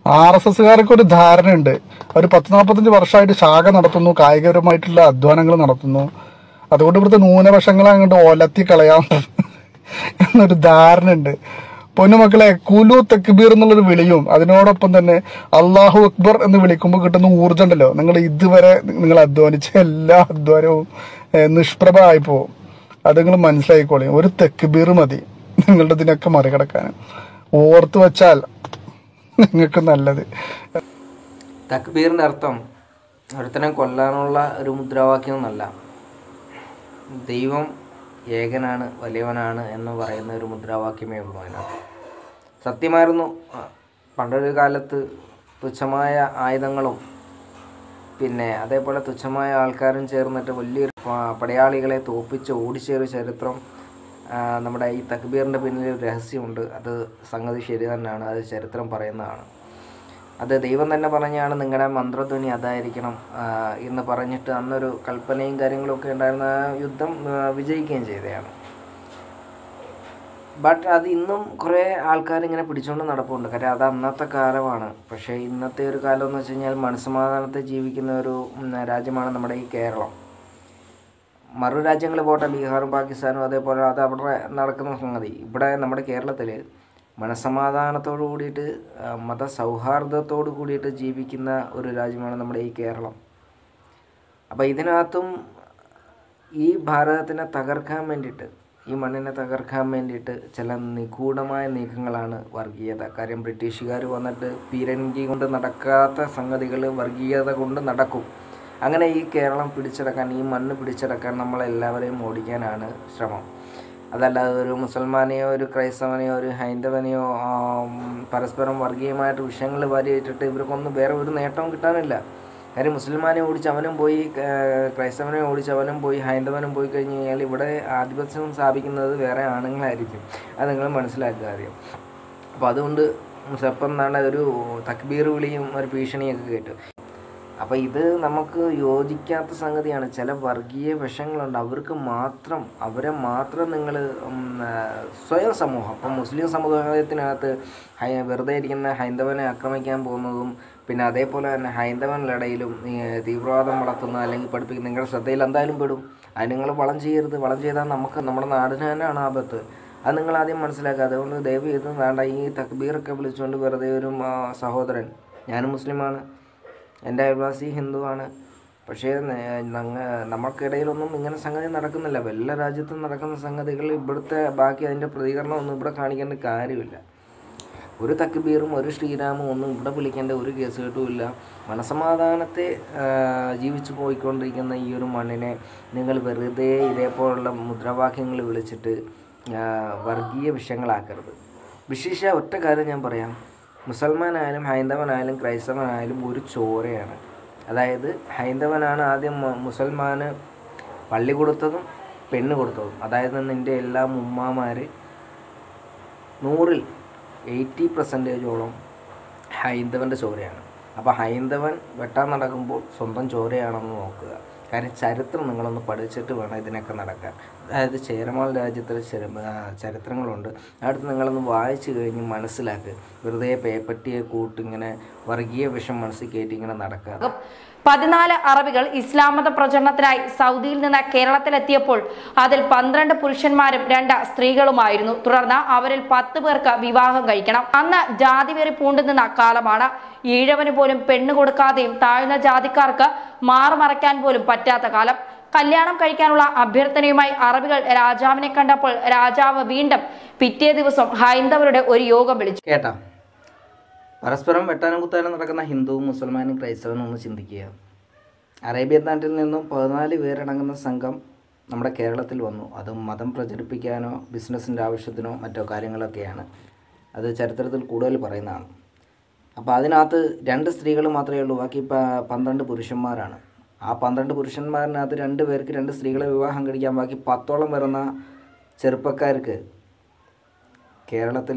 R S എസ്സുകാർക്ക് ഒരു ധാരണയുണ്ട് ഒരു പത്ത് നാൽപ്പത്തഞ്ച് വർഷമായിട്ട് ശാഖ നടത്തുന്നു കായികപരമായിട്ടുള്ള അധ്വാനങ്ങൾ നടത്തുന്നു അതുകൊണ്ട് ഇവിടുത്തെ ന്യൂനപക്ഷങ്ങളെ അങ്ങോട്ട് ഒലത്തി കളയാം എന്നൊരു ധാരണയുണ്ട് പൊന്നുമക്കളെ കുലു തക്ബീർ എന്നുള്ളൊരു വിളിയും അതിനോടൊപ്പം തന്നെ അള്ളാഹു അക്ബർ എന്ന് വിളിക്കുമ്പോൾ കിട്ടുന്ന ഊർജ്ജം ഉണ്ടല്ലോ നിങ്ങൾ ഇതുവരെ നിങ്ങൾ അധ്വാനിച്ച എല്ലാ അധ്വാനവും ഏഹ്, നിഷ്പ്രഭമായി പോകും അത് നിങ്ങൾ മനസ്സിലാക്കിക്കോളി ഒരു തെക്കുബീർ മതി നിങ്ങളുടെ ഇതിനൊക്കെ മറികടക്കാൻ ഓർത്ത് വെച്ചാൽ നിങ്ങൾക്ക് നല്ലത് തക്ബീറിൻ്റെ അർത്ഥം ഒരുത്തനെ കൊല്ലാനുള്ള ഒരു മുദ്രാവാക്യം എന്നല്ല ദൈവം ഏകനാണ് വലിയവനാണ് എന്ന് പറയുന്ന ഒരു മുദ്രാവാക്യമേ ഉള്ളൂ അതിനകത്ത് സത്യമായിരുന്നു ആ, പണ്ടൊരു കാലത്ത് തുച്ഛമായ ആയുധങ്ങളും പിന്നെ അതേപോലെ തുച്ഛമായ ആൾക്കാരും ചേർന്നിട്ട് വലിയൊരു പ- പടയാളികളെ തോപ്പിച്ച് ഓടിച്ച ഒരു ചരിത്രം ആ, നമ്മുടെ ഈ തക്ബീറിൻ്റെ പിന്നിൽ ഒരു രഹസ്യമുണ്ട് അത് സംഗതി ശരി തന്നെയാണ് അത് ചരിത്രം പറയുന്നതാണ് അത് ദൈവം തന്നെ പറഞ്ഞാണ് നിങ്ങളുടെ മന്ത്രധ്വനി അതായിരിക്കണം ആ, എന്ന് പറഞ്ഞിട്ട് അന്നൊരു കൽപ്പനയും കാര്യങ്ങളും ഒക്കെ ഉണ്ടായിരുന്ന ആ യുദ്ധം ആ, വിജയിക്കുകയും ചെയ്തതാണ് ബട്ട് അത് ഇന്നും കുറേ ആൾക്കാർ ഇങ്ങനെ പിടിച്ചുകൊണ്ട് നടപ്പുണ്ട് കാര്യം അത് അന്നത്തെ കാലമാണ് പക്ഷേ ഇന്നത്തെ ഒരു കാലം എന്ന് വെച്ച് കഴിഞ്ഞാൽ മനസ്സമാധാനത്തെ ജീവിക്കുന്ന ഒരു ഉം, രാജ്യമാണ് നമ്മുടെ ഈ കേരളം മറു രാജ്യങ്ങൾ പോട്ടെ ബീഹാറും പാകിസ്ഥാനും അതേപോലെ അത് അവിടെ നടക്കുന്ന സംഗതി ഇവിടെ നമ്മുടെ കേരളത്തിൽ മനസമാധാനത്തോടു കൂടിയിട്ട് ആ, മതസൗഹാർദ്ദത്തോടു കൂടിയിട്ട് ജീവിക്കുന്ന ഒരു രാജ്യമാണ് നമ്മുടെ ഈ കേരളം അപ്പോൾ ഇതിനകത്തും ഈ ഭാരതത്തിനെ തകർക്കാൻ വേണ്ടിയിട്ട് ഈ മണ്ണിനെ തകർക്കാൻ വേണ്ടിയിട്ട് ചില നിഗൂഢമായ നീക്കങ്ങളാണ് വർഗീയത കാര്യം ബ്രിട്ടീഷുകാർ വന്നിട്ട് പീരങ്കി കൊണ്ട് നടക്കാത്ത സംഗതികൾ വർഗീയത കൊണ്ട് നടക്കും അങ്ങനെ ഈ കേരളം പിടിച്ചടക്കാൻ ഈ മണ്ണ് പിടിച്ചടക്കാൻ നമ്മളെല്ലാവരെയും ഓടിക്കാനാണ് ശ്രമം അതല്ലാതെ ഒരു മുസൽമാനെയോ ഒരു ക്രൈസ്തവനെയോ ഒരു ഹൈന്ദവനെയോ ആം, പരസ്പരം വർഗീയമായിട്ട് വിഷയങ്ങൾ വാരിയിട്ടിട്ട് ഇവർക്കൊന്നും വേറെ ഒരു നേട്ടവും കിട്ടാനില്ല കാര്യം മുസൽമാനെ ഓടിച്ച് അവനും പോയി ഏർ, ക്രൈസ്തവനെ ഓടിച്ച് അവനും പോയി ഹൈന്ദവനും പോയി കഴിഞ്ഞ് കഴിഞ്ഞാൽ ഇവിടെ ആധിപത്യം സ്ഥാപിക്കുന്നത് വേറെ ആണുങ്ങളായിരിക്കും അത് നിങ്ങൾ മനസ്സിലാക്കുക ആദ്യം അപ്പോൾ അതുകൊണ്ട് മുസപ്പം എന്നാണ് ഒരു തക്ബീർ വിളിയും ഒരു ഭീഷണിയൊക്കെ കേട്ടു അപ്പോൾ ഇത് നമുക്ക് യോജിക്കാത്ത സംഗതിയാണ് ചില വർഗീയ വിഷങ്ങളുണ്ട് അവർക്ക് മാത്രം അവരെ മാത്രം നിങ്ങൾ സ്വയം സമൂഹം അപ്പം മുസ്ലിം സമുദായത്തിനകത്ത് ഹൈ വെറുതെ ഇരിക്കുന്ന ഹൈന്ദവനെ ആക്രമിക്കാൻ പോകുന്നതും പിന്നെ അതേപോലെ തന്നെ ഹൈന്ദവനിലിടയിലും ഈ തീവ്രവാദം വളർത്തുന്ന അല്ലെങ്കിൽ പഠിപ്പിക്കുന്ന നിങ്ങളുടെ ശ്രദ്ധയിൽ എന്തായാലും പെടും അത് നിങ്ങൾ വളം ചെയ്യരുത് വളം ചെയ്താൽ നമുക്ക് നമ്മുടെ നാടിന് തന്നെയാണ് ആപത്ത് അത് നിങ്ങൾ ആദ്യം മനസ്സിലാക്കുക അതുകൊണ്ട് ദയവ് ചെയ്ത് വേണ്ട ഈ തക്ബീറൊക്കെ വിളിച്ചുകൊണ്ട് വെറുതെ ഒരു ആ, സഹോദരൻ ഞാനും മുസ്ലിമാണ് എൻ്റെ അയൽവാസി ഹിന്ദുവാണ് പക്ഷേ നേ- ഞങ്ങ നമുക്കിടയിലൊന്നും ഇങ്ങനെ സംഗതി നടക്കുന്നില്ല വല്ല രാജ്യത്തും നടക്കുന്ന സംഗതികൾ ഇവിടുത്തെ ബാക്കി അതിൻ്റെ പ്രതികരണം ഒന്നും ഇവിടെ കാണിക്കേണ്ട കാര്യമില്ല ഒരു തക്ബീറും ഒരു ശ്രീരാമും ഒന്നും ഇവിടെ വിളിക്കേണ്ട ഒരു കേസ് കേട്ടുമില്ല മനസമാധാനത്തെ ആ, ജീവിച്ചു പോയിക്കൊണ്ടിരിക്കുന്ന ഈ ഒരു മണ്ണിനെ നിങ്ങൾ വെറുതെ ഇതേപോലുള്ള മുദ്രാവാക്യങ്ങൾ വിളിച്ചിട്ട് ആ, വർഗീയ വിഷയങ്ങളാക്കരുത് വിശേഷ ഒറ്റ കാര്യം ഞാൻ പറയാം മുസൽമാനായാലും ഹൈന്ദവനായാലും ക്രൈസ്തവനായാലും ഒരു ചോരയാണ് അതായത് ഹൈന്ദവനാണ് ആദ്യം മു- മുസൽമാന് പള്ളി കൊടുത്തതും പെണ്ണ് കൊടുത്തതും അതായത് നിൻ്റെ എല്ലാ ഉമ്മാമാർ നൂറിൽ എയ്റ്റി പെർസെൻറ്റേജോളം ഹൈന്ദവൻ്റെ ചോരയാണ് അപ്പോൾ ഹൈന്ദവൻ വെട്ടാൻ നടക്കുമ്പോൾ സ്വന്തം ചോരയാണെന്ന് നോക്കുക കാര്യം ചരിത്രം നിങ്ങളൊന്ന് പഠിച്ചിട്ട് വേണം ഇതിനൊക്കെ നടക്കാൻ അതായത് ചേരമാൾ രാജ്യത്തിലെ ചരി ആ, ചരിത്രങ്ങളുണ്ട് അടുത്ത് നിങ്ങളൊന്ന് വായിച്ചു കഴിഞ്ഞ് മനസ്സിലാക്കുക വെറുതെ പേപ്പറ്റിയെ കൂട്ടിങ്ങനെ വർഗീയ വിഷം മനസ്സിൽ കയറ്റി ഇങ്ങനെ നടക്കുക പതിനാല് അറബികൾ ഇസ്ലാം മത പ്രചരണത്തിനായി സൗദിയിൽ നിന്ന് കേരളത്തിലെത്തിയപ്പോൾ അതിൽ പന്ത്രണ്ട് പുരുഷന്മാരും രണ്ട് സ്ത്രീകളുമായിരുന്നു തുടർന്ന് അവരിൽ പത്ത് പേർക്ക് വിവാഹം കഴിക്കണം അന്ന് ജാതിവെറി പൂണ്ടുനിന്ന കാലമാണ് ഈഴവന് പോലും പെണ്ണ് കൊടുക്കാതെയും താഴ്ന്ന ജാതിക്കാർക്ക് മാറുമറയ്ക്കാൻ പോലും പറ്റാത്ത കാലം കല്യാണം കഴിക്കാനുള്ള അഭ്യർത്ഥനയുമായി അറബികൾ രാജാവിനെ കണ്ടപ്പോൾ രാജാവ് വീണ്ടും പിറ്റേ ദിവസം ഹൈന്ദവരുടെ ഒരു യോഗം വിളിച്ചു കേട്ടാ പരസ്പരം വെട്ടാനും കുത്താനും നടക്കുന്ന ഹിന്ദുവും മുസൽമാനും ക്രൈസ്തവനും ഒന്ന് ചിന്തിക്കുക അറേബ്യൻ നാട്ടിൽ നിന്നും പതിനാല് പേരടങ്ങുന്ന സംഘം നമ്മുടെ കേരളത്തിൽ വന്നു അത് മതം പ്രചരിപ്പിക്കാനോ ബിസിനസ്സിൻ്റെ ആവശ്യത്തിനോ മറ്റോ കാര്യങ്ങളൊക്കെയാണ് അത് ചരിത്രത്തിൽ കൂടുതൽ പറയുന്നതാണ് അപ്പോൾ അതിനകത്ത് രണ്ട് സ്ത്രീകൾ മാത്രമേ ഉള്ളൂ ബാക്കി പ- പന്ത്രണ്ട് പുരുഷന്മാരാണ് ആ പന്ത്രണ്ട് പുരുഷന്മാരിനകത്ത് രണ്ട് പേർക്ക് രണ്ട് സ്ത്രീകളെ വിവാഹം കഴിക്കാൻ ബാക്കി പത്തോളം വരുന്ന ചെറുപ്പക്കാർക്ക് കേരളത്തിൽ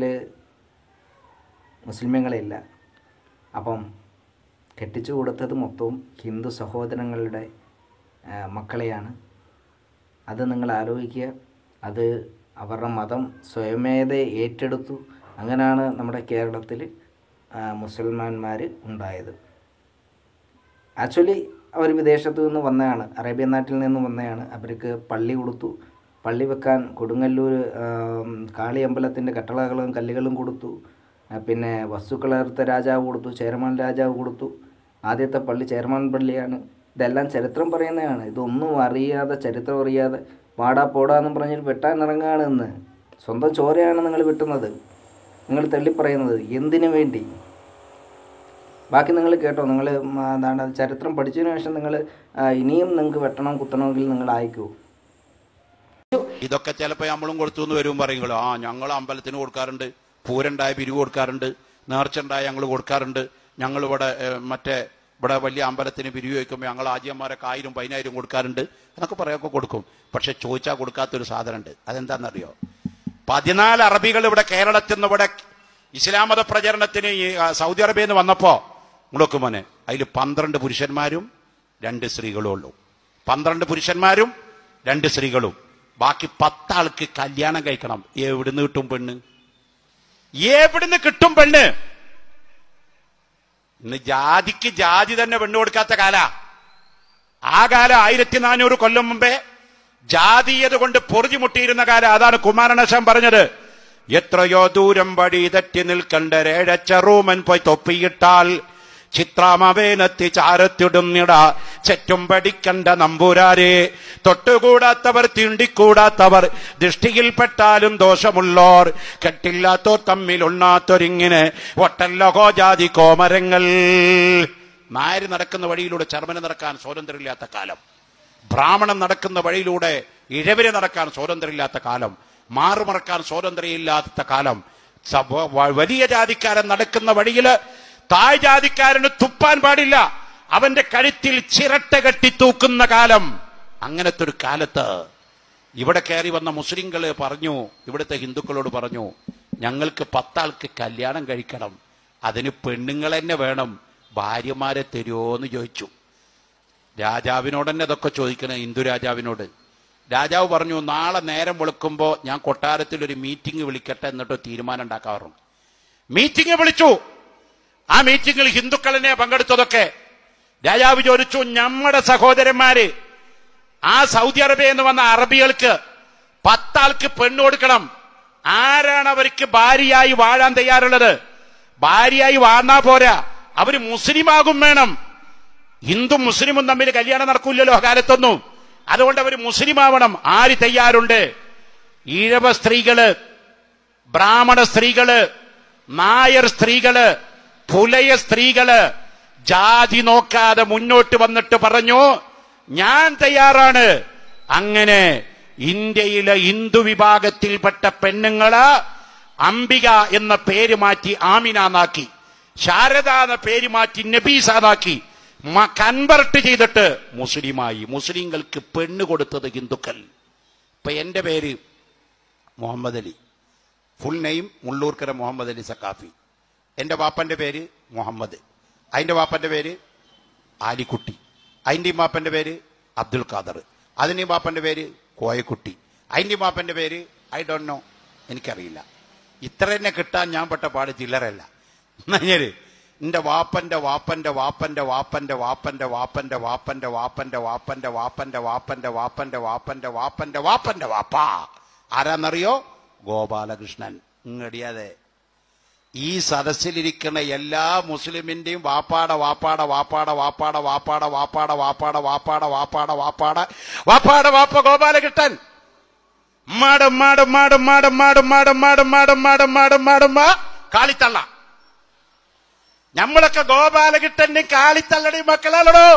മുസ്ലിമുകളില്ല അപ്പം കെട്ടിച്ചു കൊടുത്തത് മൊത്തവും ഹിന്ദു സഹോദരങ്ങളുടെ ആ, മക്കളെയാണ് അത് നിങ്ങൾ ആലോചിക്കുക അത് അവരുടെ മതം സ്വയമേധ ഏറ്റെടുത്തു അങ്ങനെയാണ് നമ്മുടെ കേരളത്തിൽ മുസൽമാന്മാർ ഉണ്ടായത് ആക്ച്വലി അവർ വിദേശത്തു നിന്ന് വന്നതാണ് അറേബ്യൻ നാട്ടിൽ നിന്ന് വന്നതാണ് അവർക്ക് പള്ളി കൊടുത്തു പള്ളി വെക്കാൻ കൊടുങ്ങല്ലൂർ ആം, കാളിയമ്പലത്തിൻ്റെ കട്ടളകളും കല്ലുകളും കൊടുത്തു ആ, പിന്നെ വസ്തുക്കളർത്ത രാജാവ് കൊടുത്തു ചേരമാൻ രാജാവ് കൊടുത്തു ആദ്യത്തെ പള്ളി ചേരമാൻ പള്ളിയാണ് ഇതെല്ലാം ചരിത്രം പറയുന്നതാണ് ഇതൊന്നും അറിയാതെ ചരിത്രം അറിയാതെ പാടാ പോടാന്നും പറഞ്ഞിട്ട് വെട്ടാൻ ഇറങ്ങുകയാണ് ഇന്ന് സ്വന്തം ചോരയാണ് നിങ്ങൾ വെട്ടുന്നത് നിങ്ങൾ തള്ളിപ്പറയുന്നത് എന്തിനു വേണ്ടി ബാക്കി നിങ്ങൾ കേട്ടോ നിങ്ങൾ എന്താണ് ചരിത്രം പഠിച്ചതിന് ശേഷം നിങ്ങൾ ഇനിയും നിങ്ങൾക്ക് വെട്ടണം കുത്തണമെങ്കിൽ നിങ്ങൾ അയക്കൂ ഇതൊക്കെ ചിലപ്പോൾ നമ്മളും കൊടുത്തു എന്ന് വരും പറയുമ്പോൾ ആ ഞങ്ങൾ അമ്പലത്തിന് കൊടുക്കാറുണ്ട് പൂരണ്ടായ പിരിവ് കൊടുക്കാറുണ്ട് നേർച്ചുണ്ടായ ഞങ്ങൾ കൊടുക്കാറുണ്ട് ഞങ്ങൾ ഇവിടെ ഏഹ്, മറ്റേ ഇവിടെ വലിയ അമ്പലത്തിന് പിരിവ് വയ്ക്കുമ്പോൾ ഞങ്ങൾ ആദ്യന്മാരൊക്കെ ആയിരം പതിനായിരം കൊടുക്കാറുണ്ട് എന്നൊക്കെ പറയൊക്കെ കൊടുക്കും പക്ഷെ ചോദിച്ചാൽ കൊടുക്കാത്തൊരു സാധനമുണ്ട് അതെന്താണെന്നറിയോ പതിനാല് അറബികൾ ഇവിടെ കേരളത്തിൽ നിന്ന് ഇവിടെ ഇസ്ലാം മത പ്രചരണത്തിന് ഈ ആ, സൗദി അറേബ്യയിൽ നിന്ന് വന്നപ്പോ മുളക്ക് മോനെ അതിൽ പന്ത്രണ്ട് പുരുഷന്മാരും രണ്ട് സ്ത്രീകളും ഉള്ളൂ പന്ത്രണ്ട് പുരുഷന്മാരും രണ്ട് സ്ത്രീകളും ബാക്കി പത്താൾക്ക് കല്യാണം കഴിക്കണം എവിടുന്ന് കിട്ടും പെണ്ണ് എവിടുന്ന് കിട്ടും പെണ്ണ് ഇന്ന് ജാതിക്ക് ജാതി തന്നെ പെണ്ണ് കൊടുക്കാത്ത കാല ആ കാലം ആയിരത്തി നാനൂറ് കൊല്ലം മുമ്പേ ജാതീയത കൊണ്ട് പൊറുതി മുട്ടിയിരുന്ന കാലം അതാണ് കുമാരനശം പറഞ്ഞത് എത്രയോ ദൂരം വഴി തെറ്റി നിൽക്കണ്ട രേഴച്ചറൂമൻ പോയി തൊപ്പിയിട്ടാൽ ചിത്രാമവേനത്തി ചാരത്തിടുന്നിട ചെറ്റും പഠിക്കണ്ട നമ്പൂരാരെ തൊട്ടുകൂടാത്തവർ തീണ്ടിക്കൂടാത്തവർ ദൃഷ്ടിയിൽപ്പെട്ടാലും ദോഷമുള്ളോർ കെട്ടില്ലാത്തോർ തമ്മിലുണ്ണാത്തൊരിങ്ങനെ ഒട്ടല്ലഹോ ജാതി കോമരങ്ങൾ നായര് നടക്കുന്ന വഴിയിലൂടെ ചർമ്മന നടക്കാൻ സ്വാതന്ത്ര്യമില്ലാത്ത കാലം ബ്രാഹ്മണൻ നടക്കുന്ന വഴിയിലൂടെ ഇഴവര് നടക്കാൻ സ്വാതന്ത്ര്യമില്ലാത്ത കാലം മാറുമറക്കാൻ സ്വാതന്ത്ര്യമില്ലാത്ത കാലം സഭ- വ- വലിയ ജാതിക്കാരൻ നടക്കുന്ന വഴിയില് തായ് ജാതിക്കാരന് തുപ്പാൻ പാടില്ല അവന്റെ കഴുത്തിൽ ചിരട്ട കെട്ടി തൂക്കുന്ന കാലം അങ്ങനത്തെ ഒരു കാലത്ത് ഇവിടെ കയറി വന്ന മുസ്ലിങ്ങള് പറഞ്ഞു ഇവിടുത്തെ ഹിന്ദുക്കളോട് പറഞ്ഞു ഞങ്ങൾക്ക് പത്താൾക്ക് കല്യാണം കഴിക്കണം അതിന് പെണ്ണുങ്ങൾ തന്നെ വേണം ഭാര്യമാരെ തരുമോന്ന് ചോദിച്ചു രാജാവിനോട് തന്നെ ഇതൊക്കെ ചോദിക്കണേ ഹിന്ദു രാജാവിനോട് രാജാവ് പറഞ്ഞു നാളെ നേരം വെളുക്കുമ്പോ ഞാൻ കൊട്ടാരത്തിൽ ഒരു മീറ്റിംഗ് വിളിക്കട്ടെ എന്നിട്ട് ഒരു തീരുമാനം ഉണ്ടാക്കാറും മീറ്റിംഗ് വിളിച്ചു ആ മീറ്റിംഗിൽ ഹിന്ദുക്കളെ പങ്കെടുത്തതൊക്കെ രാജാവ് ചോദിച്ചു നമ്മുടെ സഹോദരന്മാര് ആ സൗദി അറേബ്യ എന്ന് വന്ന അറബികൾക്ക് പത്താൾക്ക് പെണ്ണ് കൊടുക്കണം ആരാണ് അവർക്ക് ഭാര്യയായി വാഴാൻ തയ്യാറുള്ളത് ഭാര്യയായി വാഴാ പോരാ അവര് മുസ്ലിമാകും വേണം ഹിന്ദു മുസ്ലിമും തമ്മിൽ കല്യാണം നടക്കൂലല്ലോ ആ കാലത്തൊന്നും അതുകൊണ്ട് അവർ മുസ്ലിം ആവണം ആര് തയ്യാറുണ്ട് ഈഴവ സ്ത്രീകള് ബ്രാഹ്മണ സ്ത്രീകള് നായർ സ്ത്രീകള് പുലയ സ്ത്രീകള് ജാതി നോക്കാതെ മുന്നോട്ട് വന്നിട്ട് പറഞ്ഞു ഞാൻ തയ്യാറാണ് അങ്ങനെ ഇന്ത്യയിലെ ഹിന്ദു വിഭാഗത്തിൽപ്പെട്ട പെണ്ണുങ്ങള് അംബിക എന്ന പേര് മാറ്റി ആമിന എന്നാക്കി ശാരദ എന്ന പേര് മാറ്റി നബീസ എന്നാക്കി കൺവെർട്ട് ചെയ്തിട്ട് മുസ്ലിമായി മുസ്ലിങ്ങൾക്ക് പെണ്ണ് കൊടുത്തത് ഹിന്ദുക്കൾ ഇപ്പൊ എന്റെ പേര് മുഹമ്മദ് അലി ഫുൾ നെയിം മുള്ളൂർക്കര മുഹമ്മദ് അലി സക്കാഫി എന്റെ വാപ്പന്റെ പേര് മുഹമ്മദ് അതിന്റെ വാപ്പന്റെ പേര് ആലിക്കുട്ടി അതിന്റെയും വാപ്പന്റെ പേര് അബ്ദുൽ ഖാദർ അതിന്റെയും വാപ്പന്റെ പേര് കോയക്കുട്ടി അതിന്റെയും വാപ്പന്റെ പേര് ഐ ഡോണ്ട് നോ എനിക്കറിയില്ല ഇത്ര തന്നെ കിട്ടാൻ ഞാൻ പെട്ട പാട് ചില്ലറല്ല എന്നാല് എന്റെ വാപ്പന്റെ വാപ്പന്റെ വാപ്പന്റെ വാപ്പന്റെ വാപ്പന്റെ വാപ്പന്റെ വാപ്പന്റെ വാപ്പന്റെ വാപ്പന്റെ വാപ്പന്റെ വാപ്പന്റെ വാപ്പന്റെ വാപ്പന്റെ വാപ്പന്റെ വാപ്പന്റെ വാപ്പ ആരാന്നറിയോ ഗോപാലകൃഷ്ണൻ ഇങ്ങടിയാതെ ഈ സദസ്സിലിരിക്കുന്ന എല്ലാ മുസ്ലിമിന്റെയും വാപ്പാട വാപ്പാട വാപ്പാട വാപ്പാട വാപ്പാട വാപ്പാട വാപ്പാട വാപ്പാട വാപ്പാട വാപ്പാട വാപ്പാട വാപ്പ ഗോപാലകൃഷ്ണൻ മാടം മാടം മാടം മാടം മാടം മാടം മാടം മാടം മാടം മാടം മാടം മാ കാളിത്തള്ള നമ്മളൊക്കെ ഗോപാലകൃഷ്ണന്റെ കാളിത്തള്ളടി മക്കളാണോ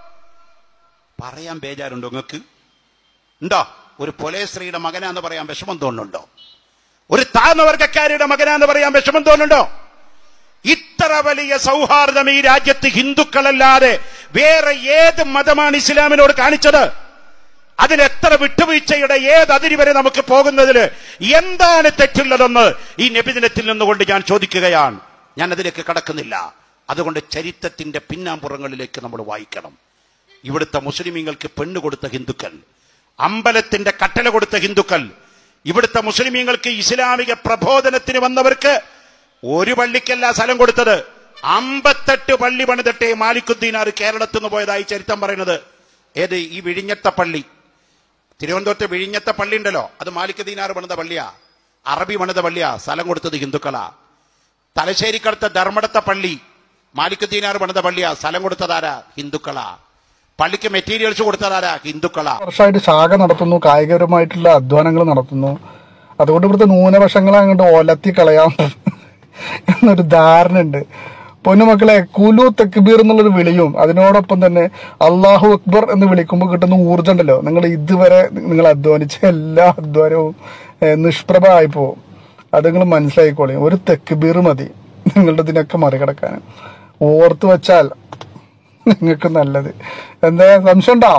പറയാൻ ബേജാറുണ്ടോ നിങ്ങൾക്ക് ഉണ്ടോ ഒരു പൊലേ സ്ത്രീയുടെ മകനാന്ന് പറയാൻ വിഷമം തോന്നുന്നുണ്ടോ ഒരു താഴ്ന്ന വർഗക്കാരിയുടെ മകനാന്ന് പറയാൻ വിഷമം തോന്നുന്നുണ്ടോ ഇത്ര വലിയ സൗഹാർദ്ദം ഈ രാജ്യത്ത് ഹിന്ദുക്കളല്ലാതെ വേറെ ഏത് മതമാണ് ഇസ്ലാമിനോട് കാണിച്ചത് അതിൽ എത്ര വിട്ടുവീഴ്ചയുടെ ഏത് അതിരി വരെ നമുക്ക് പോകുന്നതിൽ എന്താണ് തെറ്റുള്ളതെന്ന് ഈ നബിദിനത്തിൽ നിന്നുകൊണ്ട് ഞാൻ ചോദിക്കുകയാണ് ഞാൻ അതിലേക്ക് കടക്കുന്നില്ല അതുകൊണ്ട് ചരിത്രത്തിന്റെ പിന്നാമ്പുറങ്ങളിലേക്ക് നമ്മൾ വായിക്കണം ഇവിടുത്തെ മുസ്ലിമീങ്ങൾക്ക് പെണ്ണ് കൊടുത്ത ഹിന്ദുക്കൾ അമ്പലത്തിന്റെ കട്ടല കൊടുത്ത ഹിന്ദുക്കൾ ഇവിടുത്തെ മുസ്ലിമീങ്ങൾക്ക് ഇസ്ലാമിക പ്രബോധനത്തിന് വന്നവർക്ക് ഒരു പള്ളിക്കല്ല സ്ഥലം കൊടുത്തത് അമ്പത്തെട്ട് പള്ളി പണിതിട്ടേ മാലിക്കുദ്ദീനാർ കേരളത്തിൽ നിന്ന് പോയതായി ചരിത്രം പറയുന്നത് ഏത് ഈ വിഴിഞ്ഞത്തെ പള്ളി തിരുവനന്തപുരത്ത് വിഴിഞ്ഞത്തെ പള്ളി ഉണ്ടല്ലോ അത് മാലിക് ദീനാർ പണിത പള്ളിയാ അറബി പണിത പള്ളിയാ സ്ഥലം കൊടുത്തത് ഹിന്ദുക്കളാ തലശ്ശേരിക്കടുത്ത ധർമ്മടത്തെ പള്ളി മാലിക് ദീനാർ പണിത പള്ളിയാ സ്ഥലം കൊടുത്തതാരാ ഹിന്ദുക്കളാ പള്ളിക്ക് മെറ്റീരിയൽസ് കൊടുത്തതാരാ ഹിന്ദുക്കളാ വർഷമായിട്ട് ശാഖ നടത്തുന്നു കായികപരമായിട്ടുള്ള അധ്വാനങ്ങൾ നടത്തുന്നു അതുകൊണ്ട് ഇവിടുത്തെ ന്യൂനപക്ഷങ്ങളെ അങ്ങോട്ട് ഒലത്തി കളയാം എന്നൊരു ധാരണ ഉണ്ട് പൊന്നുമക്കളെ കുലു തക്ബീർ എന്നുള്ളൊരു വിളിയും അതിനോടൊപ്പം തന്നെ അള്ളാഹു അക്ബർ എന്ന് വിളിക്കുമ്പോൾ കിട്ടുന്ന ഊർജ്ജം ഉണ്ടല്ലോ നിങ്ങൾ ഇതുവരെ നിങ്ങൾ അധ്വാനിച്ച എല്ലാ അധ്വാനവും ഏഹ്, നിഷ്പ്രഭമായി പോകും അത് നിങ്ങൾ മനസ്സിലായിക്കോളി ഒരു തെക്കുബീർ മതി നിങ്ങളുടെ ഇതിനൊക്കെ മറികടക്കാൻ ഓർത്ത് വെച്ചാൽ നിങ്ങൾക്ക് നല്ലത് എന്താ സംശയം ഉണ്ടോ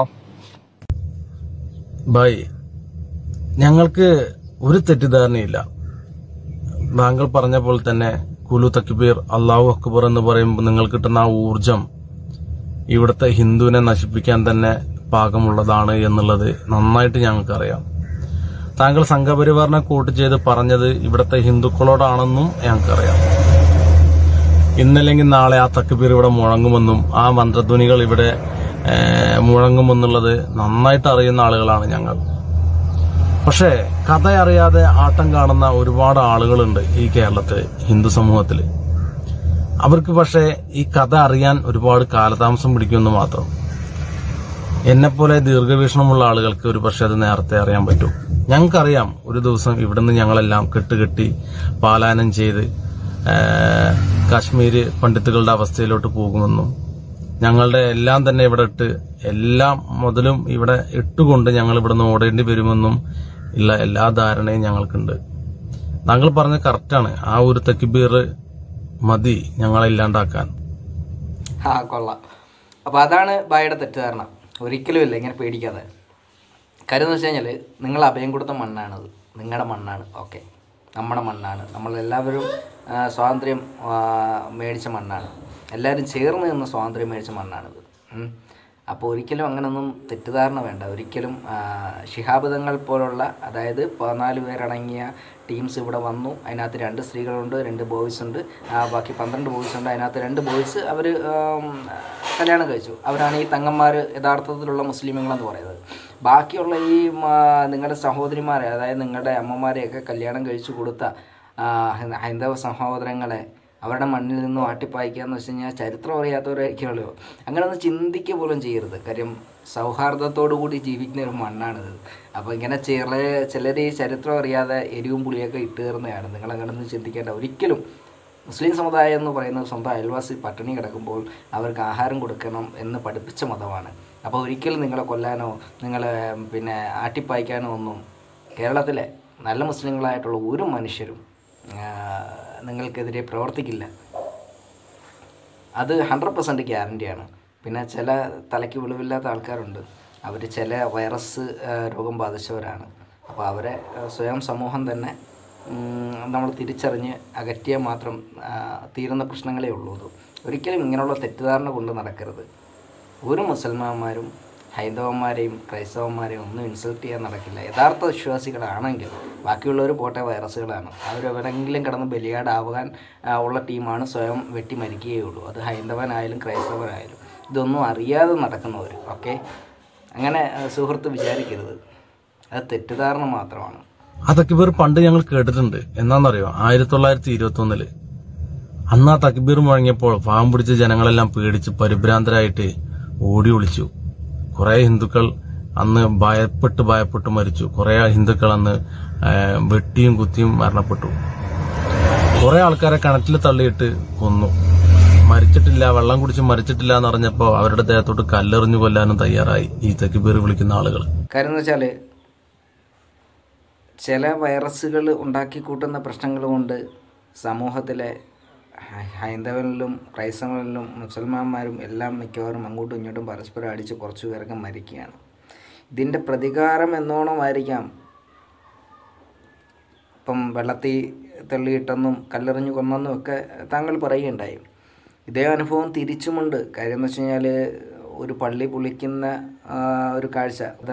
ബായ് ഞങ്ങൾക്ക് ഒരു തെറ്റിദ്ധാരണയില്ല താങ്കൾ പറഞ്ഞ പോലെ തന്നെ കുലു തക്ബീർ അള്ളാഹു അക്ബർ എന്ന് പറയുമ്പോൾ നിങ്ങൾക്ക് കിട്ടുന്ന ആ ഊർജം ഇവിടുത്തെ ഹിന്ദുവിനെ നശിപ്പിക്കാൻ തന്നെ പാകമുള്ളതാണ് എന്നുള്ളത് നന്നായിട്ട് ഞങ്ങൾക്കറിയാം താങ്കൾ സംഘപരിവാറിനെ കൂട്ട് ചെയ്ത് പറഞ്ഞത് ഇവിടുത്തെ ഹിന്ദുക്കളോടാണെന്നും ഞങ്ങൾക്കറിയാം ഇന്നല്ലെങ്കിൽ നാളെ ആ തക്ബീർ ഇവിടെ മുഴങ്ങുമെന്നും ആ മന്ത്രധ്വനികൾ ഇവിടെ ഏഹ്, മുഴങ്ങുമെന്നുള്ളത് നന്നായിട്ട് അറിയുന്ന ആളുകളാണ് ഞങ്ങൾ പക്ഷേ കഥ അറിയാതെ ആട്ടം കാണുന്ന ഒരുപാട് ആളുകളുണ്ട് ഈ കേരളത്തില് ഹിന്ദു സമൂഹത്തില് അവർക്ക് പക്ഷേ ഈ കഥ അറിയാൻ ഒരുപാട് കാലതാമസം പിടിക്കുമെന്ന് മാത്രം എന്നെപ്പോലെ ദീർഘവീക്ഷണമുള്ള ആളുകൾക്ക് ഒരു പക്ഷെ അത് നേരത്തെ അറിയാൻ പറ്റും ഞങ്ങൾക്കറിയാം ഒരു ദിവസം ഇവിടുന്ന് ഞങ്ങളെല്ലാം കെട്ടുകെട്ടി പാലായനം ചെയ്ത് ഏഹ്, കാശ്മീര് പണ്ഡിത്തുകളുടെ അവസ്ഥയിലോട്ട് പോകുമെന്നും ഞങ്ങളുടെ എല്ലാം തന്നെ ഇവിടെ ഇട്ട് എല്ലാം മുതലും ഇവിടെ ഇട്ടുകൊണ്ട് ഞങ്ങൾ ഇവിടുന്ന് ഓടേണ്ടി വരുമെന്നും ഉള്ള എല്ലാ ധാരണയും ഞങ്ങൾക്കുണ്ട് താങ്കൾ പറഞ്ഞ കറക്റ്റാണ് ആ ഒരു തെക്കിബീർ മതി ഞങ്ങളെ ഇല്ലാണ്ടാക്കാൻ ആ കൊള്ളാം അപ്പോൾ അതാണ് ബായുടെ തെറ്റിദ്ധാരണ ഒരിക്കലും ഇല്ല ഇങ്ങനെ പേടിക്കാതെ കാര്യം എന്ന് വെച്ച് കഴിഞ്ഞാൽ നിങ്ങൾ അഭയം കൊടുത്ത മണ്ണാണത് നിങ്ങളുടെ മണ്ണാണ് ഓക്കെ നമ്മുടെ മണ്ണാണ് നമ്മളെല്ലാവരും ആ, സ്വാതന്ത്ര്യം ആ, മേടിച്ച മണ്ണാണ് എല്ലാവരും ചേർന്ന് നിന്ന് സ്വാതന്ത്ര്യം മേടിച്ച മണ്ണാണിത് ഉം. അപ്പോൾ ഒരിക്കലും അങ്ങനൊന്നും തെറ്റിദ്ധാരണ വേണ്ട ഒരിക്കലും ആ, ശിഹാബ് തങ്ങൾ പോലുള്ള അതായത് പതിനാല് പേരടങ്ങിയ ടീംസ് ഇവിടെ വന്നു അതിനകത്ത് രണ്ട് സ്ത്രീകളുണ്ട് രണ്ട് ബോയ്സ് ഉണ്ട് ആ, ബാക്കി പന്ത്രണ്ട് ബോയ്സ് ഉണ്ട് അതിനകത്ത് രണ്ട് ബോയ്സ് അവർ കല്യാണം കഴിച്ചു അവരാണ് ഈ തങ്ങന്മാർ യഥാർത്ഥത്തിലുള്ള മുസ്ലിമുകളെന്ന് പറയുന്നത് ബാക്കിയുള്ള ഈ മ- നിങ്ങളുടെ സഹോദരിമാരെ അതായത് നിങ്ങളുടെ അമ്മമാരെയൊക്കെ കല്യാണം കഴിച്ചു കൊടുത്ത ആ, ഹൈ- ഹൈന്ദവ സഹോദരങ്ങളെ അവരുടെ മണ്ണിൽ നിന്നും ആട്ടിപ്പായിക്കുക എന്ന് വെച്ച് കഴിഞ്ഞാൽ ചരിത്രം അറിയാത്തവരായിരിക്കുമല്ലോ അങ്ങനെ ഒന്ന് ചിന്തിക്കുക പോലും ചെയ്യരുത് കാര്യം സൗഹാർദ്ദത്തോടു കൂടി ജീവിക്കുന്ന ഒരു മണ്ണാണിത് അപ്പോൾ ഇങ്ങനെ ചില ചിലർ ഈ ചരിത്രം അറിയാതെ എരിവും പുളിയൊക്കെ ഇട്ട് കയറുന്നതാണ് നിങ്ങൾ അങ്ങനെ ഒന്നും ചിന്തിക്കേണ്ട ഒരിക്കലും മുസ്ലിം സമുദായം എന്ന് പറയുന്നത് സ്വന്തം അയൽവാസി പട്ടിണി കിടക്കുമ്പോൾ അവർക്ക് ആഹാരം കൊടുക്കണം എന്ന് പഠിപ്പിച്ച മതമാണ് അപ്പോൾ ഒരിക്കലും നിങ്ങളെ കൊല്ലാനോ നിങ്ങളെ പിന്നെ ആട്ടിപ്പായിക്കാനോ ഒന്നും കേരളത്തിലെ നല്ല മുസ്ലിങ്ങളായിട്ടുള്ള ഒരു മനുഷ്യരും ആ, നിങ്ങൾക്കെതിരെ പ്രവർത്തിക്കില്ല അത് ഹൺഡ്രഡ് പെർസെൻറ്റ് ഗ്യാരണ്ടിയാണ് പിന്നെ ചില തലയ്ക്ക് വെളിവില്ലാത്ത ആൾക്കാരുണ്ട് അവർ ചില വൈറസ് ആ, രോഗം ബാധിച്ചവരാണ് അപ്പോൾ അവരെ ആ, സ്വയം സമൂഹം തന്നെ നമ്മൾ തിരിച്ചറിഞ്ഞ് അകറ്റിയാൽ മാത്രം ആ, തീരുന്ന പ്രശ്നങ്ങളേ ഉള്ളൂ ഇത് ഒരിക്കലും ഇങ്ങനെയുള്ള തെറ്റിദ്ധാരണ കൊണ്ട് നടക്കരുത് ഒരു മുസൽമാന്മാരും ഹൈന്ദവന്മാരെയും ക്രൈസ്തവന്മാരെയും ഒന്നും ഇൻസൾട്ട് ചെയ്യാൻ നടക്കില്ല യഥാർത്ഥ വിശ്വാസികളാണെങ്കിൽ ബാക്കിയുള്ളവർ പോട്ടെ വൈറസുകളാണ് അവരെവിടെങ്കിലും കിടന്ന് ബലിയാടാവാൻ ആ, ഉള്ള ടീമാണ് സ്വയം വെട്ടി മരിക്കുകയുള്ളൂ അത് ഹൈന്ദവനായാലും ക്രൈസ്തവനായാലും ഇതൊന്നും അറിയാതെ നടക്കുന്നവർ ഓക്കെ അങ്ങനെ ആ, സുഹൃത്ത് വിചാരിക്കരുത് അത് തെറ്റിദ്ധാരണ മാത്രമാണ് ആ തക്ബീർ പണ്ട് ഞങ്ങൾ കേട്ടിട്ടുണ്ട് എന്നാന്നറിയോ ആയിരത്തി തൊള്ളായിരത്തി ഇരുപത്തി ഒന്നില് അന്ന് ആ തക്ബീർ മുഴങ്ങിയപ്പോൾ പാവം പിടിച്ച ജനങ്ങളെല്ലാം പേടിച്ച് പരിഭ്രാന്തരായിട്ട് ഓടി ഒളിച്ചു കുറെ ഹിന്ദുക്കൾ അന്ന് ഭയപ്പെട്ട് ഭയപ്പെട്ട് മരിച്ചു കുറെ ഹിന്ദുക്കൾ അന്ന് ആ, വെട്ടിയും കുത്തിയും മരണപ്പെട്ടു കുറെ ആൾക്കാരെ കിണറ്റിൽ തള്ളിയിട്ട് കൊന്നു മരിച്ചിട്ടില്ല വെള്ളം കുടിച്ച് മരിച്ചിട്ടില്ല എന്ന് പറഞ്ഞപ്പോ അവരുടെ ദേഹത്തോട്ട് കല്ലെറിഞ്ഞു കൊല്ലാനും തയ്യാറായി ഈ തക്ബീർ വിളിക്കുന്ന ആളുകൾ കാര്യം എന്ന് വെച്ചാൽ ചില വൈറസുകൾ ഉണ്ടാക്കി കൂട്ടുന്ന പ്രശ്നങ്ങൾ കൊണ്ട് സമൂഹത്തിലെ ഹൈ- ഹൈന്ദവരിലും ക്രൈസ്തവരിലും മുസൽമാന്മാരും എല്ലാം മിക്കവാറും അങ്ങോട്ടും ഇങ്ങോട്ടും പരസ്പരം അടിച്ച് കുറച്ച് പേരൊക്കെ മരിക്കുകയാണ് ഇതിൻ്റെ പ്രതികാരം എന്നോണമായിരിക്കാം ഇപ്പം വെള്ളത്തിൽ തള്ളിയിട്ടെന്നും കല്ലെറിഞ്ഞ് കൊന്നെന്നും ഒക്കെ താങ്കൾ പറയുകയുണ്ടായി ഇതേ അനുഭവം തിരിച്ചുമുണ്ട് കാര്യം എന്ന് വെച്ച് കഴിഞ്ഞാൽ ഒരു പള്ളി പൊളിക്കുന്ന ആ, ഒരു കാഴ്ച അത്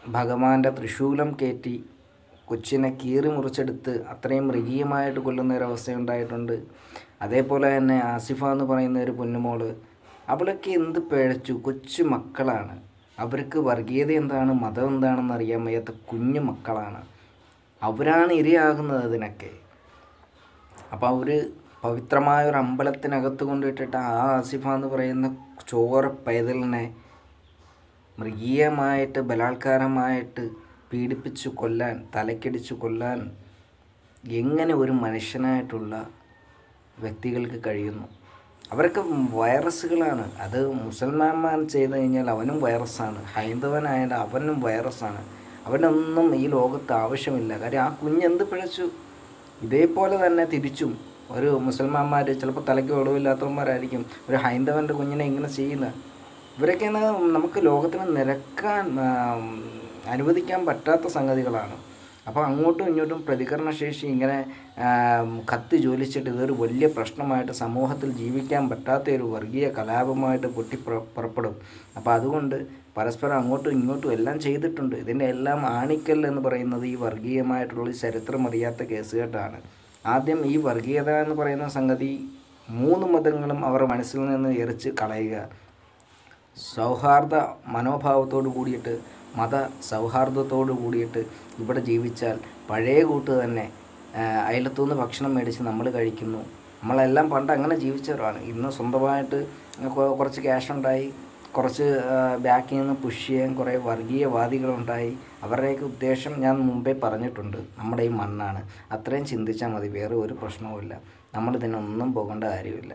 ഭഗവാന്റെ തൃശൂലം കയറ്റി കൊച്ചിനെ കീറി മുറിച്ചെടുത്ത് അത്രയും മൃഗീയമായിട്ട് കൊല്ലുന്ന ഒരവസ്ഥ ഉണ്ടായിട്ടുണ്ട് അതേപോലെ തന്നെ ആസിഫ എന്ന് പറയുന്ന ഒരു പൊന്നുമോള് അവളൊക്കെ എന്ത് പിഴച്ചു കൊച്ചു മക്കളാണ് അവർക്ക് വർഗീയത എന്താണ് മതം എന്താണെന്ന് അറിയാൻ വയ്യാത്ത കുഞ്ഞു മക്കളാണ് അവരാണ് ഇരയാകുന്നത് അതിനൊക്കെ അപ്പോൾ അവർ പവിത്രമായ ഒരു അമ്പലത്തിനകത്ത് കൊണ്ടിട്ടിട്ട് ആ ആസിഫ എന്ന് പറയുന്ന ചോര പൈതലിനെ മൃഗീയമായിട്ട് ബലാത്കാരമായിട്ട് പീഡിപ്പിച്ചു കൊല്ലാൻ തലക്കടിച്ചു കൊല്ലാൻ എങ്ങനെ ഒരു മനുഷ്യനായിട്ടുള്ള വ്യക്തികൾക്ക് കഴിയുന്നു അവരൊക്കെ വൈറസുകളാണ് അത് മുസൽമാന്മാർ ചെയ്ത് കഴിഞ്ഞാൽ അവനും വൈറസാണ് ഹൈന്ദവനായാലും അവനും വൈറസാണ് അവനൊന്നും ഈ ലോകത്ത് ആവശ്യമില്ല കാര്യം ആ കുഞ്ഞെന്ത് പിഴച്ചു ഇതേപോലെ തന്നെ തിരിച്ചും ഒരു മുസൽമാന്മാർ ചിലപ്പോൾ തലയ്ക്ക് ഒളിവില്ലാത്തവന്മാരായിരിക്കും ഒരു ഹൈന്ദവൻ്റെ കുഞ്ഞിനെ ഇങ്ങനെ ചെയ്യുന്നത് ഇവരൊക്കെയാണ് നമുക്ക് ലോകത്തിന് നിരക്കാൻ ആ, അനുവദിക്കാൻ പറ്റാത്ത സംഗതികളാണ് അപ്പോൾ അങ്ങോട്ടും ഇങ്ങോട്ടും പ്രതികരണശേഷി ഇങ്ങനെ ആ, കത്തി ജോലിച്ചിട്ട് ഇതൊരു വലിയ പ്രശ്നമായിട്ട് സമൂഹത്തിൽ ജീവിക്കാൻ പറ്റാത്ത ഒരു വർഗീയ കലാപമായിട്ട് പൊട്ടി പുറ- പുറപ്പെടും അപ്പോൾ അതുകൊണ്ട് പരസ്പരം അങ്ങോട്ടും ഇങ്ങോട്ടും എല്ലാം ചെയ്തിട്ടുണ്ട് ഇതിൻ്റെ എല്ലാം ആണിക്കൽ എന്ന് പറയുന്നത് ഈ വർഗീയമായിട്ടുള്ള ഈ ചരിത്രം അറിയാത്ത കേസുകെട്ടാണ് ആദ്യം ഈ വർഗീയത എന്ന് പറയുന്ന സംഗതി മൂന്ന് മതങ്ങളും അവർ മനസ്സിൽ നിന്ന് എറിച്ച് കളയുക സൗഹാർദ്ദ മനോഭാവത്തോട് കൂടിയിട്ട് മത സൗഹാർദ്ദത്തോട് കൂടിയിട്ട് ഇവിടെ ജീവിച്ചാൽ പഴയ കൂട്ട് തന്നെ ആ, അയലത്തുനിന്ന് ഭക്ഷണം മേടിച്ച് നമ്മൾ കഴിക്കുന്നു നമ്മളെല്ലാം പണ്ട് അങ്ങനെ ജീവിച്ചവരാണ് ഇന്ന് സ്വന്തമായിട്ട് കൊ- കുറച്ച് ക്യാഷ് ഉണ്ടായി കുറച്ച് ബാക്കിൽ നിന്ന് പുഷ് ചെയ്യാൻ കുറേ വർഗീയവാദികളുണ്ടായി അവരുടെയൊക്കെ ഉദ്ദേശം ഞാൻ മുമ്പേ പറഞ്ഞിട്ടുണ്ട് നമ്മുടെ ഈ മണ്ണാണ് അത്രയും ചിന്തിച്ചാൽ മതി വേറെ ഒരു പ്രശ്നവുമില്ല നമ്മൾ ഇതിനൊന്നും പോകേണ്ട കാര്യമില്ല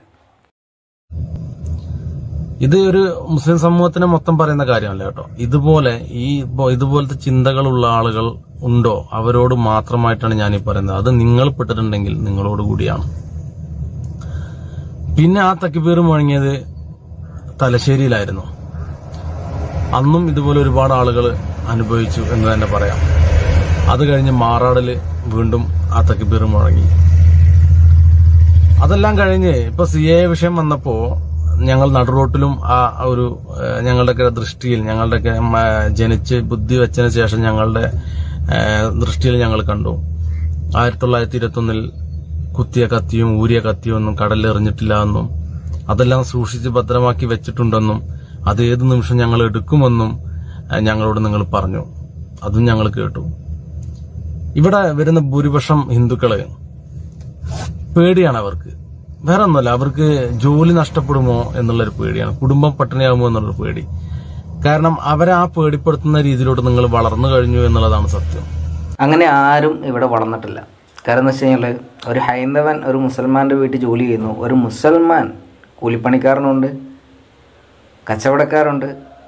ഇത് ഒരു മുസ്ലിം സമൂഹത്തിനെ മൊത്തം പറയുന്ന കാര്യമല്ല കേട്ടോ ഇതുപോലെ ഈ ഇപ്പൊ ഇതുപോലത്തെ ചിന്തകളുള്ള ആളുകൾ ഉണ്ടോ അവരോട് മാത്രമായിട്ടാണ് ഞാൻ ഈ പറയുന്നത് അത് നിങ്ങൾ പെട്ടിട്ടുണ്ടെങ്കിൽ നിങ്ങളോട് കൂടിയാണ് പിന്നെ ആ തക്കിപ്പേർ മുഴങ്ങിയത് തലശ്ശേരിയിലായിരുന്നു അന്നും ഇതുപോലെ ഒരുപാട് ആളുകൾ അനുഭവിച്ചു എന്ന് തന്നെ പറയാം അത് കഴിഞ്ഞ് മാറാടില് വീണ്ടും ആ തക്കിപ്പേർ മുഴങ്ങി അതെല്ലാം കഴിഞ്ഞ് ഇപ്പൊ സി എ വിഷയം വന്നപ്പോ ഞങ്ങൾ നടുറോട്ടിലും ആ ഒരു ഏഹ്, ഞങ്ങളുടെയൊക്കെ ദൃഷ്ടിയിൽ ഞങ്ങളുടെയൊക്കെ ഉം, ഏഹ്, ജനിച്ച് ബുദ്ധി വെച്ചതിന് ശേഷം ഞങ്ങളുടെ ഏഹ്, ദൃഷ്ടിയിൽ ഞങ്ങൾ കണ്ടു ആയിരത്തി തൊള്ളായിരത്തി ഇരുപത്തി ഒന്നിൽ കുത്തിയ കത്തിയും ഊരിയ കത്തിയും ഒന്നും കടലിൽ എറിഞ്ഞിട്ടില്ല എന്നും അതെല്ലാം സൂക്ഷിച്ച് ഭദ്രമാക്കി വെച്ചിട്ടുണ്ടെന്നും അത് ഏത് നിമിഷം ഞങ്ങൾ എടുക്കുമെന്നും ഏഹ്, ഞങ്ങളോട് നിങ്ങൾ പറഞ്ഞു അതും ഞങ്ങൾ കേട്ടു ഇവിടെ വരുന്ന ഭൂരിപക്ഷം ഹിന്ദുക്കള് പേടിയാണ് അവർക്ക് വേറെ ഒന്നുമല്ല അവർക്ക് ജോലി നഷ്ടപ്പെടുമോ എന്നുള്ളൊരു പേടിയാണ് കുടുംബം പട്ടിണിയാകുമോ എന്നുള്ളൊരു പേടി കാരണം അവരെ ആ പേടിപ്പെടുത്തുന്ന രീതിയിലോട്ട് നിങ്ങൾ വളർന്നു കഴിഞ്ഞു എന്നുള്ളതാണ് സത്യം അങ്ങനെ ആരും ഇവിടെ വളർന്നിട്ടില്ല കാരണം എന്ന് വെച്ച് കഴിഞ്ഞാൽ ഒരു ഹൈന്ദവൻ ഒരു മുസൽമാൻ്റെ വീട്ടിൽ ജോലി ചെയ്യുന്നു ഒരു മുസൽമാൻ കൂലിപ്പണിക്കാരനുണ്ട് കച്ചവടക്കാരുണ്ട്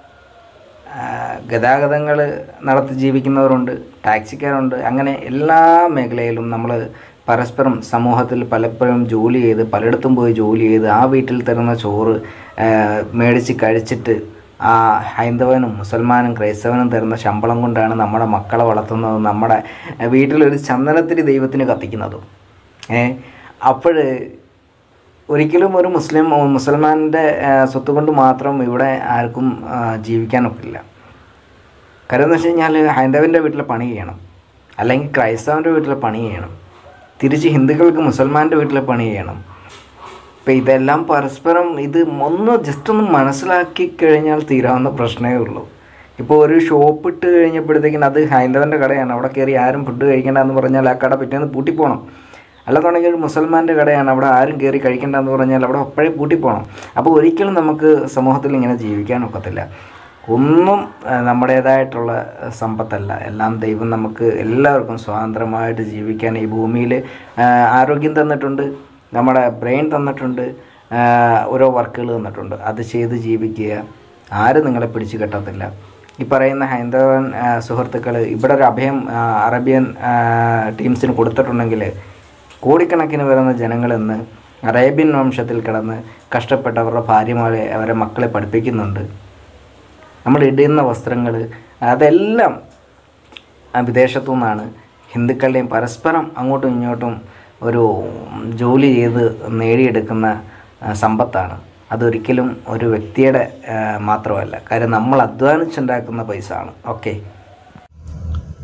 ഗതാഗതങ്ങൾ നടത്തി ജീവിക്കുന്നവരുണ്ട് ടാക്സിക്കാരുണ്ട് അങ്ങനെ എല്ലാ മേഖലയിലും നമ്മൾ പരസ്പരം സമൂഹത്തിൽ പലപ്പോഴും ജോലി ചെയ്ത് പലയിടത്തും പോയി ജോലി ചെയ്ത് ആ വീട്ടിൽ തരുന്ന ചോറ് ആ, മേടിച്ച് കഴിച്ചിട്ട് ആ ഹൈന്ദവനും മുസൽമാനും ക്രൈസ്തവനും തരുന്ന ശമ്പളം കൊണ്ടാണ് നമ്മുടെ മക്കളെ വളർത്തുന്നതും നമ്മുടെ വീട്ടിലൊരു ചന്ദനത്തിരി ദൈവത്തിന് കത്തിക്കുന്നതും ഏ അപ്പോൾ ഒരിക്കലും ഒരു മുസ്ലിം മുസൽമാൻ്റെ സ്വത്ത് കൊണ്ട് മാത്രം ഇവിടെ ആർക്കും ആ, ജീവിക്കാനൊക്കില്ല കാര്യം എന്ന് വെച്ച് കഴിഞ്ഞാൽ ഹൈന്ദവൻ്റെ വീട്ടിൽ പണി ചെയ്യണം അല്ലെങ്കിൽ ക്രൈസ്തവൻ്റെ വീട്ടിൽ പണി ചെയ്യണം തിരിച്ച് ഹിന്ദുക്കൾക്ക് മുസൽമാൻ്റെ വീട്ടിൽ പണി ചെയ്യണം ഇപ്പം ഇതെല്ലാം പരസ്പരം ഇത് ഒന്ന് ജസ്റ്റ് ഒന്ന് മനസ്സിലാക്കി കഴിഞ്ഞാൽ തീരാവുന്ന പ്രശ്നമേ ഉള്ളൂ ഇപ്പോൾ ഒരു ഷോപ്പ് ഇട്ട് കഴിഞ്ഞപ്പോഴത്തേക്കിന് അത് ഹൈന്ദവൻ്റെ കടയാണ് അവിടെ കയറി ആരും ഫുഡ് കഴിക്കേണ്ടെന്ന് പറഞ്ഞാൽ ആ കട പിറ്റേന്ന് പൂട്ടിപ്പോണം അല്ലാന്നുണ്ടെങ്കിൽ ഒരു മുസൽമാൻ്റെ കടയാണ് അവിടെ ആരും കയറി കഴിക്കേണ്ടെന്ന് പറഞ്ഞാൽ അവിടെ അപ്പോഴേ പൂട്ടിപ്പോണം അപ്പോൾ ഒരിക്കലും നമുക്ക് സമൂഹത്തിൽ ഇങ്ങനെ ജീവിക്കാൻ ഒക്കത്തില്ല ഒന്നും ആ, നമ്മുടേതായിട്ടുള്ള സമ്പത്തല്ല എല്ലാം ദൈവം നമുക്ക് എല്ലാവർക്കും സ്വതന്ത്രമായിട്ട് ജീവിക്കാൻ ഈ ഭൂമിയിൽ ആരോഗ്യം തന്നിട്ടുണ്ട് നമ്മുടെ ബ്രെയിൻ തന്നിട്ടുണ്ട് ആ, ഓരോ വർക്കുകൾ തന്നിട്ടുണ്ട് അത് ചെയ്ത് ജീവിക്കുക ആരും നിങ്ങളെ പിടിച്ചു കെട്ടത്തില്ല ഈ പറയുന്ന ഹൈന്ദവൻ സുഹൃത്തുക്കൾ ഇവിടെ ഒരു അഭയം ആ, അറേബ്യൻ ആ, ടീംസിന് കൊടുത്തിട്ടുണ്ടെങ്കിൽ കോടിക്കണക്കിന് വരുന്ന ജനങ്ങളിന്ന് അറേബ്യൻ വംശത്തിൽ കിടന്ന് കഷ്ടപ്പെട്ട് അവരുടെ ഭാര്യമാരെ അവരെ മക്കളെ പഠിപ്പിക്കുന്നുണ്ട് നമ്മൾ ഇടുന്ന വസ്ത്രങ്ങൾ അതെല്ലാം ആ വിദേശത്തു നിന്നാണ് ഹിന്ദുക്കളുടെയും പരസ്പരം അങ്ങോട്ടും ഇങ്ങോട്ടും ഒരു ജോലി ചെയ്ത് നേടിയെടുക്കുന്ന ആ, സമ്പത്താണ് അതൊരിക്കലും ഒരു വ്യക്തിയുടെ ആ, മാത്രമല്ല കാര്യം നമ്മൾ അധ്വാനിച്ചുണ്ടാക്കുന്ന പൈസ ആണ് ഓക്കെ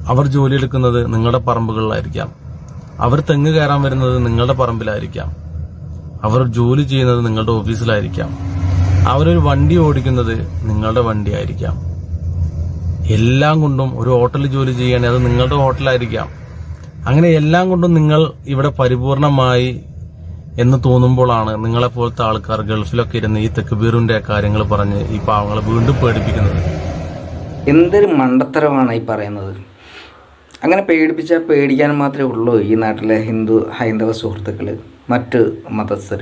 അവർ ജോലിയെടുക്കുന്നത് നിങ്ങളുടെ പറമ്പുകളിലായിരിക്കാം അവർ തെങ്ങ് കയറാൻ വരുന്നത് നിങ്ങളുടെ പറമ്പിലായിരിക്കാം അവർ ജോലി ചെയ്യുന്നത് നിങ്ങളുടെ ഓഫീസിലായിരിക്കാം അവരൊരു വണ്ടി ഓടിക്കുന്നത് നിങ്ങളുടെ വണ്ടിയായിരിക്കാം എല്ലാം കൊണ്ടും ഒരു ഹോട്ടലിൽ ജോലി ചെയ്യുകയാണെങ്കിൽ അത് നിങ്ങളുടെ ഹോട്ടലായിരിക്കാം അങ്ങനെ എല്ലാം കൊണ്ടും നിങ്ങൾ ഇവിടെ പരിപൂർണമായി എന്ന് തോന്നുമ്പോഴാണ് നിങ്ങളെപ്പോലത്തെ ആൾക്കാർ ഗൾഫിലൊക്കെ ഇരുന്ന് ഈ തെക്കുബീറിന്റെ കാര്യങ്ങൾ പറഞ്ഞ് ഈ പാവങ്ങളെ വീണ്ടും പേടിപ്പിക്കുന്നത് എന്തൊരു മണ്ടത്തരമാണ് ഈ പറയുന്നത് അങ്ങനെ പേടിപ്പിച്ചാൽ പേടിക്കാൻ മാത്രമേ ഉള്ളൂ ഈ നാട്ടിലെ ഹിന്ദു ഹൈന്ദവ സുഹൃത്തുക്കൾ മറ്റ് മതസ്ഥർ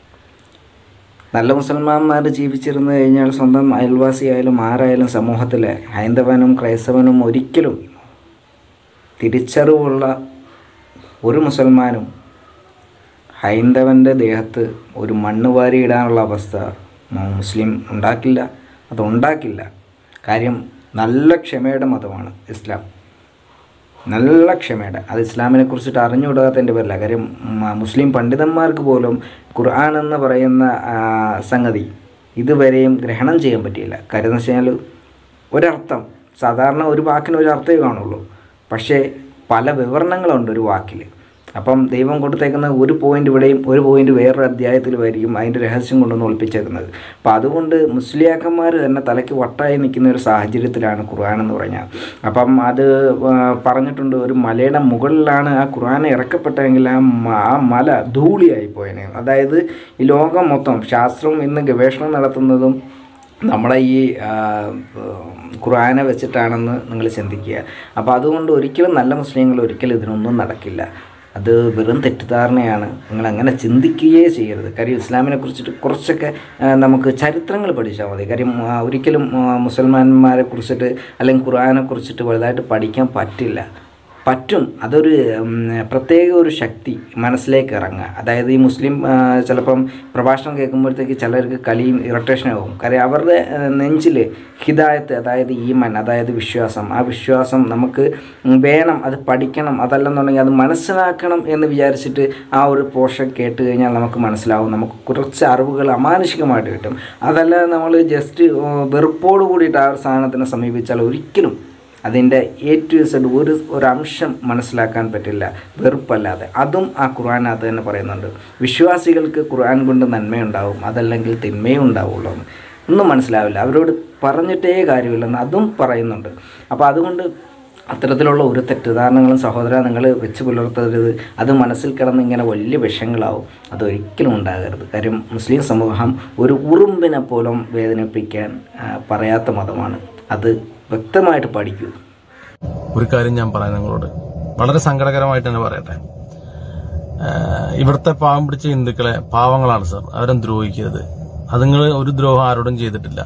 നല്ല മുസൽമാന്മാർ ജീവിച്ചിരുന്നു കഴിഞ്ഞാൽ സ്വന്തം അയൽവാസിയായാലും ആരായാലും സമൂഹത്തിലെ ഹൈന്ദവനും ക്രൈസ്തവനും ഒരിക്കലും തിരിച്ചറിവുള്ള ഒരു മുസൽമാനും ഹൈന്ദവൻ്റെ ദേഹത്ത് ഒരു മണ്ണ് വാരി ഇടാനുള്ള അവസ്ഥ മ- മുസ്ലിം ഉണ്ടാക്കില്ല അതുണ്ടാക്കില്ല കാര്യം നല്ല ക്ഷമയുടെ മതമാണ് ഇസ്ലാം നല്ല ക്ഷമയുടെ അത് ഇസ്ലാമിനെ കുറിച്ചിട്ട് അറിഞ്ഞുകൂടാത്തതിൻ്റെ പേരില്ല കാര്യം മ- മുസ്ലിം പണ്ഡിതന്മാർക്ക് പോലും ഖുർആൻ എന്ന് പറയുന്ന ആ, സംഗതി ഇതുവരെയും ഗ്രഹണം ചെയ്യാൻ പറ്റിയില്ല കാര്യം എന്ന് വെച്ചാൽ ഒരർത്ഥം സാധാരണ ഒരു വാക്കിന് ഒരു അർത്ഥമേ കാണുള്ളൂ പക്ഷേ പല വിവരണങ്ങളുണ്ട് ഒരു വാക്കിൽ അപ്പം ദൈവം കൊടുത്തേക്കുന്ന ഒരു പോയിന്റ് ഇവിടെയും ഒരു പോയിന്റ് വേറൊരു അധ്യായത്തിലുമായിരിക്കും അതിൻ്റെ രഹസ്യം കൊണ്ടുവന്ന് ഒളിപ്പിച്ചേക്കുന്നത് അപ്പം അതുകൊണ്ട് മുസ്ലിയാക്കന്മാർ തന്നെ തലയ്ക്ക് വട്ടായി നിൽക്കുന്ന ഒരു സാഹചര്യത്തിലാണ് ഖുർആൻ എന്ന് പറഞ്ഞാൽ അപ്പം അത് ആ, പറഞ്ഞിട്ടുണ്ട് ഒരു മലയുടെ മുകളിലാണ് ആ ഖുർആൻ ഇറക്കപ്പെട്ടതെങ്കിൽ ആ മ- ആ മല ധൂളിയായി പോയനെ അതായത് ഈ ലോകം മൊത്തം ശാസ്ത്രം ഇന്ന് ഗവേഷണം നടത്തുന്നതും നമ്മളെ ഈ ആ, ഖുർആനെ വെച്ചിട്ടാണെന്ന് നിങ്ങൾ ചിന്തിക്കുക അപ്പോൾ അതുകൊണ്ട് ഒരിക്കലും നല്ല മുസ്ലിങ്ങൾ ഒരിക്കലും ഇതിനൊന്നും നടക്കില്ല അത് വെറും തെറ്റിദ്ധാരണയാണ് നിങ്ങൾ അങ്ങനെ ചിന്തിക്കുകയേ ചെയ്യരുത് കാര്യം ഇസ്ലാമിനെ കുറിച്ചിട്ട് കുറച്ചൊക്കെ ആ, നമുക്ക് ചരിത്രങ്ങൾ പഠിച്ചാൽ മതി കാര്യം ആ, ഒരിക്കലും ആ, മുസൽമാന്മാരെ കുറിച്ചിട്ട് അല്ലെങ്കിൽ ഖുർആനെ കുറിച്ചിട്ട് വലുതായിട്ട് പഠിക്കാൻ പറ്റില്ല പറ്റും അതൊരു ഉം, പ്രത്യേക ഒരു ശക്തി മനസ്സിലേക്ക് ഇറങ്ങുക അതായത് ഈ മുസ്ലിം ആ, ചിലപ്പം പ്രഭാഷണം കേൾക്കുമ്പോഴത്തേക്ക് ചിലർക്ക് കലിയും ഇറിറ്റേഷനും ആവും കാര്യം അവരുടെ നെഞ്ചിൽ ഹിദായത്ത് അതായത് ഈമൻ അതായത് വിശ്വാസം ആ വിശ്വാസം നമുക്ക് വേണം അത് പഠിക്കണം അതല്ലെന്നുണ്ടെങ്കിൽ അത് മനസ്സിലാക്കണം എന്ന് വിചാരിച്ചിട്ട് ആ ഒരു പോർഷൻ കേട്ട് കഴിഞ്ഞാൽ നമുക്ക് മനസ്സിലാവും നമുക്ക് കുറച്ച് അറിവുകൾ അമാനുഷികമായിട്ട് കിട്ടും അതല്ലാതെ നമ്മൾ ജസ്റ്റ് വെറുപ്പോട് കൂടിയിട്ട് ആ ഒരു സാധനത്തിനെ സമീപിച്ചാൽ ഒരിക്കലും അതിൻ്റെ എ ടു സെഡ് ഒരു ഒരു അംശം മനസ്സിലാക്കാൻ പറ്റില്ല വെറുപ്പല്ലാതെ അതും ആ ഖുർആനകത്ത് തന്നെ പറയുന്നുണ്ട് വിശ്വാസികൾക്ക് ഖുർആൻ കൊണ്ട് നന്മയുണ്ടാവും അതല്ലെങ്കിൽ തിന്മയും ഉണ്ടാവുള്ളൂ എന്ന്. ഒന്നും മനസ്സിലാവില്ല അവരോട് പറഞ്ഞിട്ടേ കാര്യമില്ലെന്ന് അതും പറയുന്നുണ്ട് അപ്പോൾ അതുകൊണ്ട് അത്തരത്തിലുള്ള ഒരു തെറ്റിദ്ധാരണകളും സഹോദര നിങ്ങൾ വെച്ച് പുലർത്തരുത് അത് മനസ്സിൽ കിടന്ന് ഇങ്ങനെ വലിയ വിഷങ്ങളാവും അതൊരിക്കലും ഉണ്ടാകരുത് കാര്യം മുസ്ലിം സമൂഹം ഒരു ഉറുമ്പിനെ പോലും വേദനിപ്പിക്കാൻ ആ, പറയാത്ത മതമാണ് അത് വ്യക്തമായിട്ട് പഠിക്കൂ ഒരു കാര്യം ഞാൻ പറയാം നിങ്ങളോട് വളരെ സങ്കടകരമായിട്ട് തന്നെ പറയട്ടെ ഏഹ് ഇവിടുത്തെ പാവം പിടിച്ച ഹിന്ദുക്കളെ പാവങ്ങളാണ് സർ അവരെ ദ്രോഹിക്കരുത് അത് നിങ്ങൾ ഒരു ദ്രോഹം ആരോടും ചെയ്തിട്ടില്ല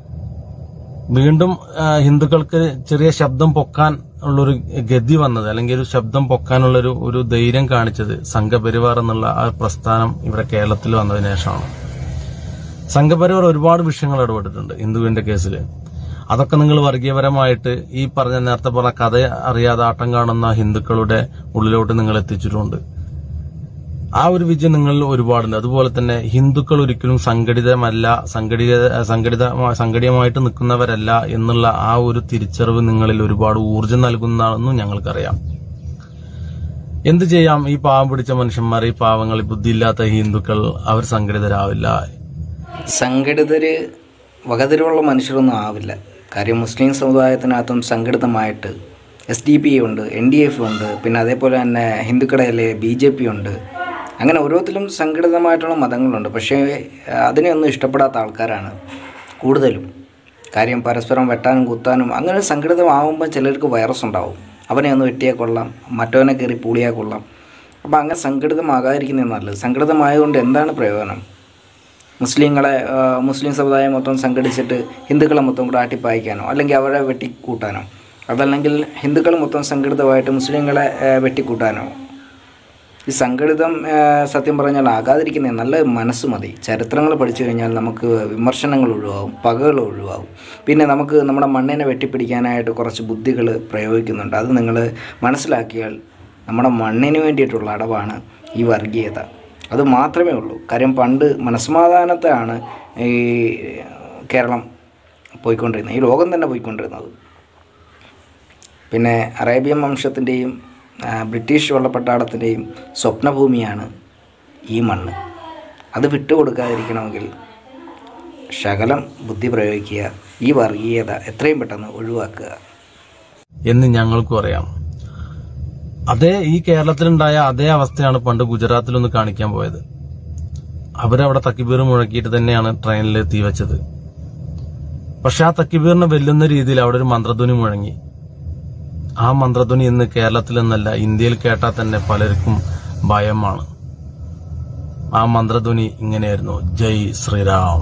വീണ്ടും ആ, ഹിന്ദുക്കൾക്ക് ചെറിയ ശബ്ദം പൊക്കാൻ ഉള്ളൊരു ഗതി വന്നത് അല്ലെങ്കിൽ ഒരു ശബ്ദം പൊക്കാനുള്ളൊരു ഒരു ധൈര്യം കാണിച്ചത് സംഘപരിവാർ എന്നുള്ള ആ പ്രസ്ഥാനം ഇവിടെ കേരളത്തിൽ വന്നതിന് ശേഷമാണ് സംഘപരിവാർ ഒരുപാട് വിഷയങ്ങൾ ഇടപെട്ടിട്ടുണ്ട് ഹിന്ദുവിന്റെ കേസിൽ അതൊക്കെ നിങ്ങൾ വർഗീയപരമായിട്ട് ഈ പറഞ്ഞ നേരത്തെ പറഞ്ഞ കഥ അറിയാതെ ആട്ടം കാണുന്ന ഹിന്ദുക്കളുടെ ഉള്ളിലോട്ട് നിങ്ങൾ എത്തിച്ചിട്ടുണ്ട് ആ ഒരു വിജയം നിങ്ങളിൽ ഒരുപാടുണ്ട് അതുപോലെ തന്നെ ഹിന്ദുക്കൾ ഒരിക്കലും സംഘടിതമല്ല സംഘടിത സംഘടിത സംഘടിതമായിട്ട് നിൽക്കുന്നവരല്ല എന്നുള്ള ആ ഒരു തിരിച്ചറിവ് നിങ്ങളിൽ ഒരുപാട് ഊർജം നൽകുന്നതാണെന്നും ഞങ്ങൾക്കറിയാം എന്ത് ചെയ്യാം ഈ പാവം പിടിച്ച മനുഷ്യന്മാർ ഈ പാവങ്ങൾ ഈ ബുദ്ധിയില്ലാത്ത ഹിന്ദുക്കൾ അവർ സംഘടിതരാവില്ല സംഘടിതര് വകതിരുവുള്ള മനുഷ്യരൊന്നും ആവില്ല കാര്യം മുസ്ലിം സമുദായത്തിനകത്തും സംഘടിതമായിട്ട് എസ് ഡി പി ഉണ്ട് എൻ ഡി എഫ് ഉണ്ട് പിന്നെ അതേപോലെ തന്നെ ഹിന്ദുക്കടയിലെ ബി ജെ പി ഉണ്ട് അങ്ങനെ ഓരോത്തിലും സംഘടിതമായിട്ടുള്ള മതങ്ങളുണ്ട് പക്ഷേ ആ, അതിനെയൊന്നും ഇഷ്ടപ്പെടാത്ത ആൾക്കാരാണ് കൂടുതലും കാര്യം പരസ്പരം വെട്ടാനും കുത്താനും അങ്ങനെ സംഘടിതമാവുമ്പോൾ ചിലർക്ക് വൈറസ് ഉണ്ടാവും അവനെ ഒന്ന് വെട്ടിയാൽ കൊള്ളാം മറ്റവനെ കയറി പൂളിയാൽ കൊള്ളാം അപ്പോൾ അങ്ങനെ സംഘടിതമാകാതിരിക്കുന്നത് നല്ലത് സംഘടിതമായതുകൊണ്ട് എന്താണ് പ്രയോജനം മുസ്ലിങ്ങളെ ആ, മുസ്ലിം സമുദായം മൊത്തം സംഘടിച്ചിട്ട് ഹിന്ദുക്കളെ മൊത്തം കൂടെ ആട്ടിപ്പായിക്കാനോ അല്ലെങ്കിൽ അവരെ വെട്ടിക്കൂട്ടാനോ അതല്ലെങ്കിൽ ഹിന്ദുക്കൾ മൊത്തം സംഘടിതമായിട്ട് മുസ്ലിങ്ങളെ ആ, വെട്ടിക്കൂട്ടാനോ ഈ സംഘടിതം ആ, സത്യം പറഞ്ഞാൽ ആകാതിരിക്കുന്നത് നല്ല മനസ്സ് മതി ചരിത്രങ്ങൾ പഠിച്ചു കഴിഞ്ഞാൽ നമുക്ക് വിമർശനങ്ങൾ ഒഴിവാകും പകകൾ ഒഴിവാകും പിന്നെ നമുക്ക് നമ്മുടെ മണ്ണിനെ വെട്ടിപ്പിടിക്കാനായിട്ട് കുറച്ച് ബുദ്ധികൾ പ്രയോഗിക്കുന്നുണ്ട് അത് നിങ്ങൾ മനസ്സിലാക്കിയാൽ നമ്മുടെ മണ്ണിന് വേണ്ടിയിട്ടുള്ള അടവാണ് ഈ വർഗീയത അത് മാത്രമേ ഉള്ളൂ കാര്യം പണ്ട് മനസ്സമാധാനത്തെയാണ് ഈ കേരളം പോയിക്കൊണ്ടിരുന്നത് ഈ ലോകം തന്നെ പോയിക്കൊണ്ടിരുന്നത് പിന്നെ അറേബ്യൻ വംശത്തിൻ്റെയും ബ്രിട്ടീഷ് വെള്ളപ്പട്ടാളത്തിൻ്റെയും സ്വപ്നഭൂമിയാണ് ഈ മണ്ണ് അത് വിട്ടുകൊടുക്കാതിരിക്കണമെങ്കിൽ ശകലം ബുദ്ധി പ്രയോഗിക്കുക ഈ വർഗീയത എത്രയും പെട്ടെന്ന് ഒഴിവാക്കുക എന്ന് ഞങ്ങൾക്കും അറിയാം അതേ ഈ കേരളത്തിലുണ്ടായ അതേ അവസ്ഥയാണ് പണ്ട് ഗുജറാത്തിലൊന്ന് കാണിക്കാൻ പോയത് അവരവിടെ തക്കിബീർ മുഴക്കിയിട്ട് തന്നെയാണ് ട്രെയിനിൽ തീവച്ചത് പക്ഷെ ആ തക്കിബീറിനെ വെല്ലുന്ന രീതിയിൽ അവിടെ ഒരു മന്ത്രധ്വനി മുഴങ്ങി ആ മന്ത്രധ്വനി ഇന്ന് കേരളത്തിൽ നിന്നല്ല ഇന്ത്യയിൽ കേട്ടാൽ തന്നെ പലർക്കും ഭയമാണ് ആ മന്ത്രധ്വനി ഇങ്ങനെയായിരുന്നു ജയ് ശ്രീറാം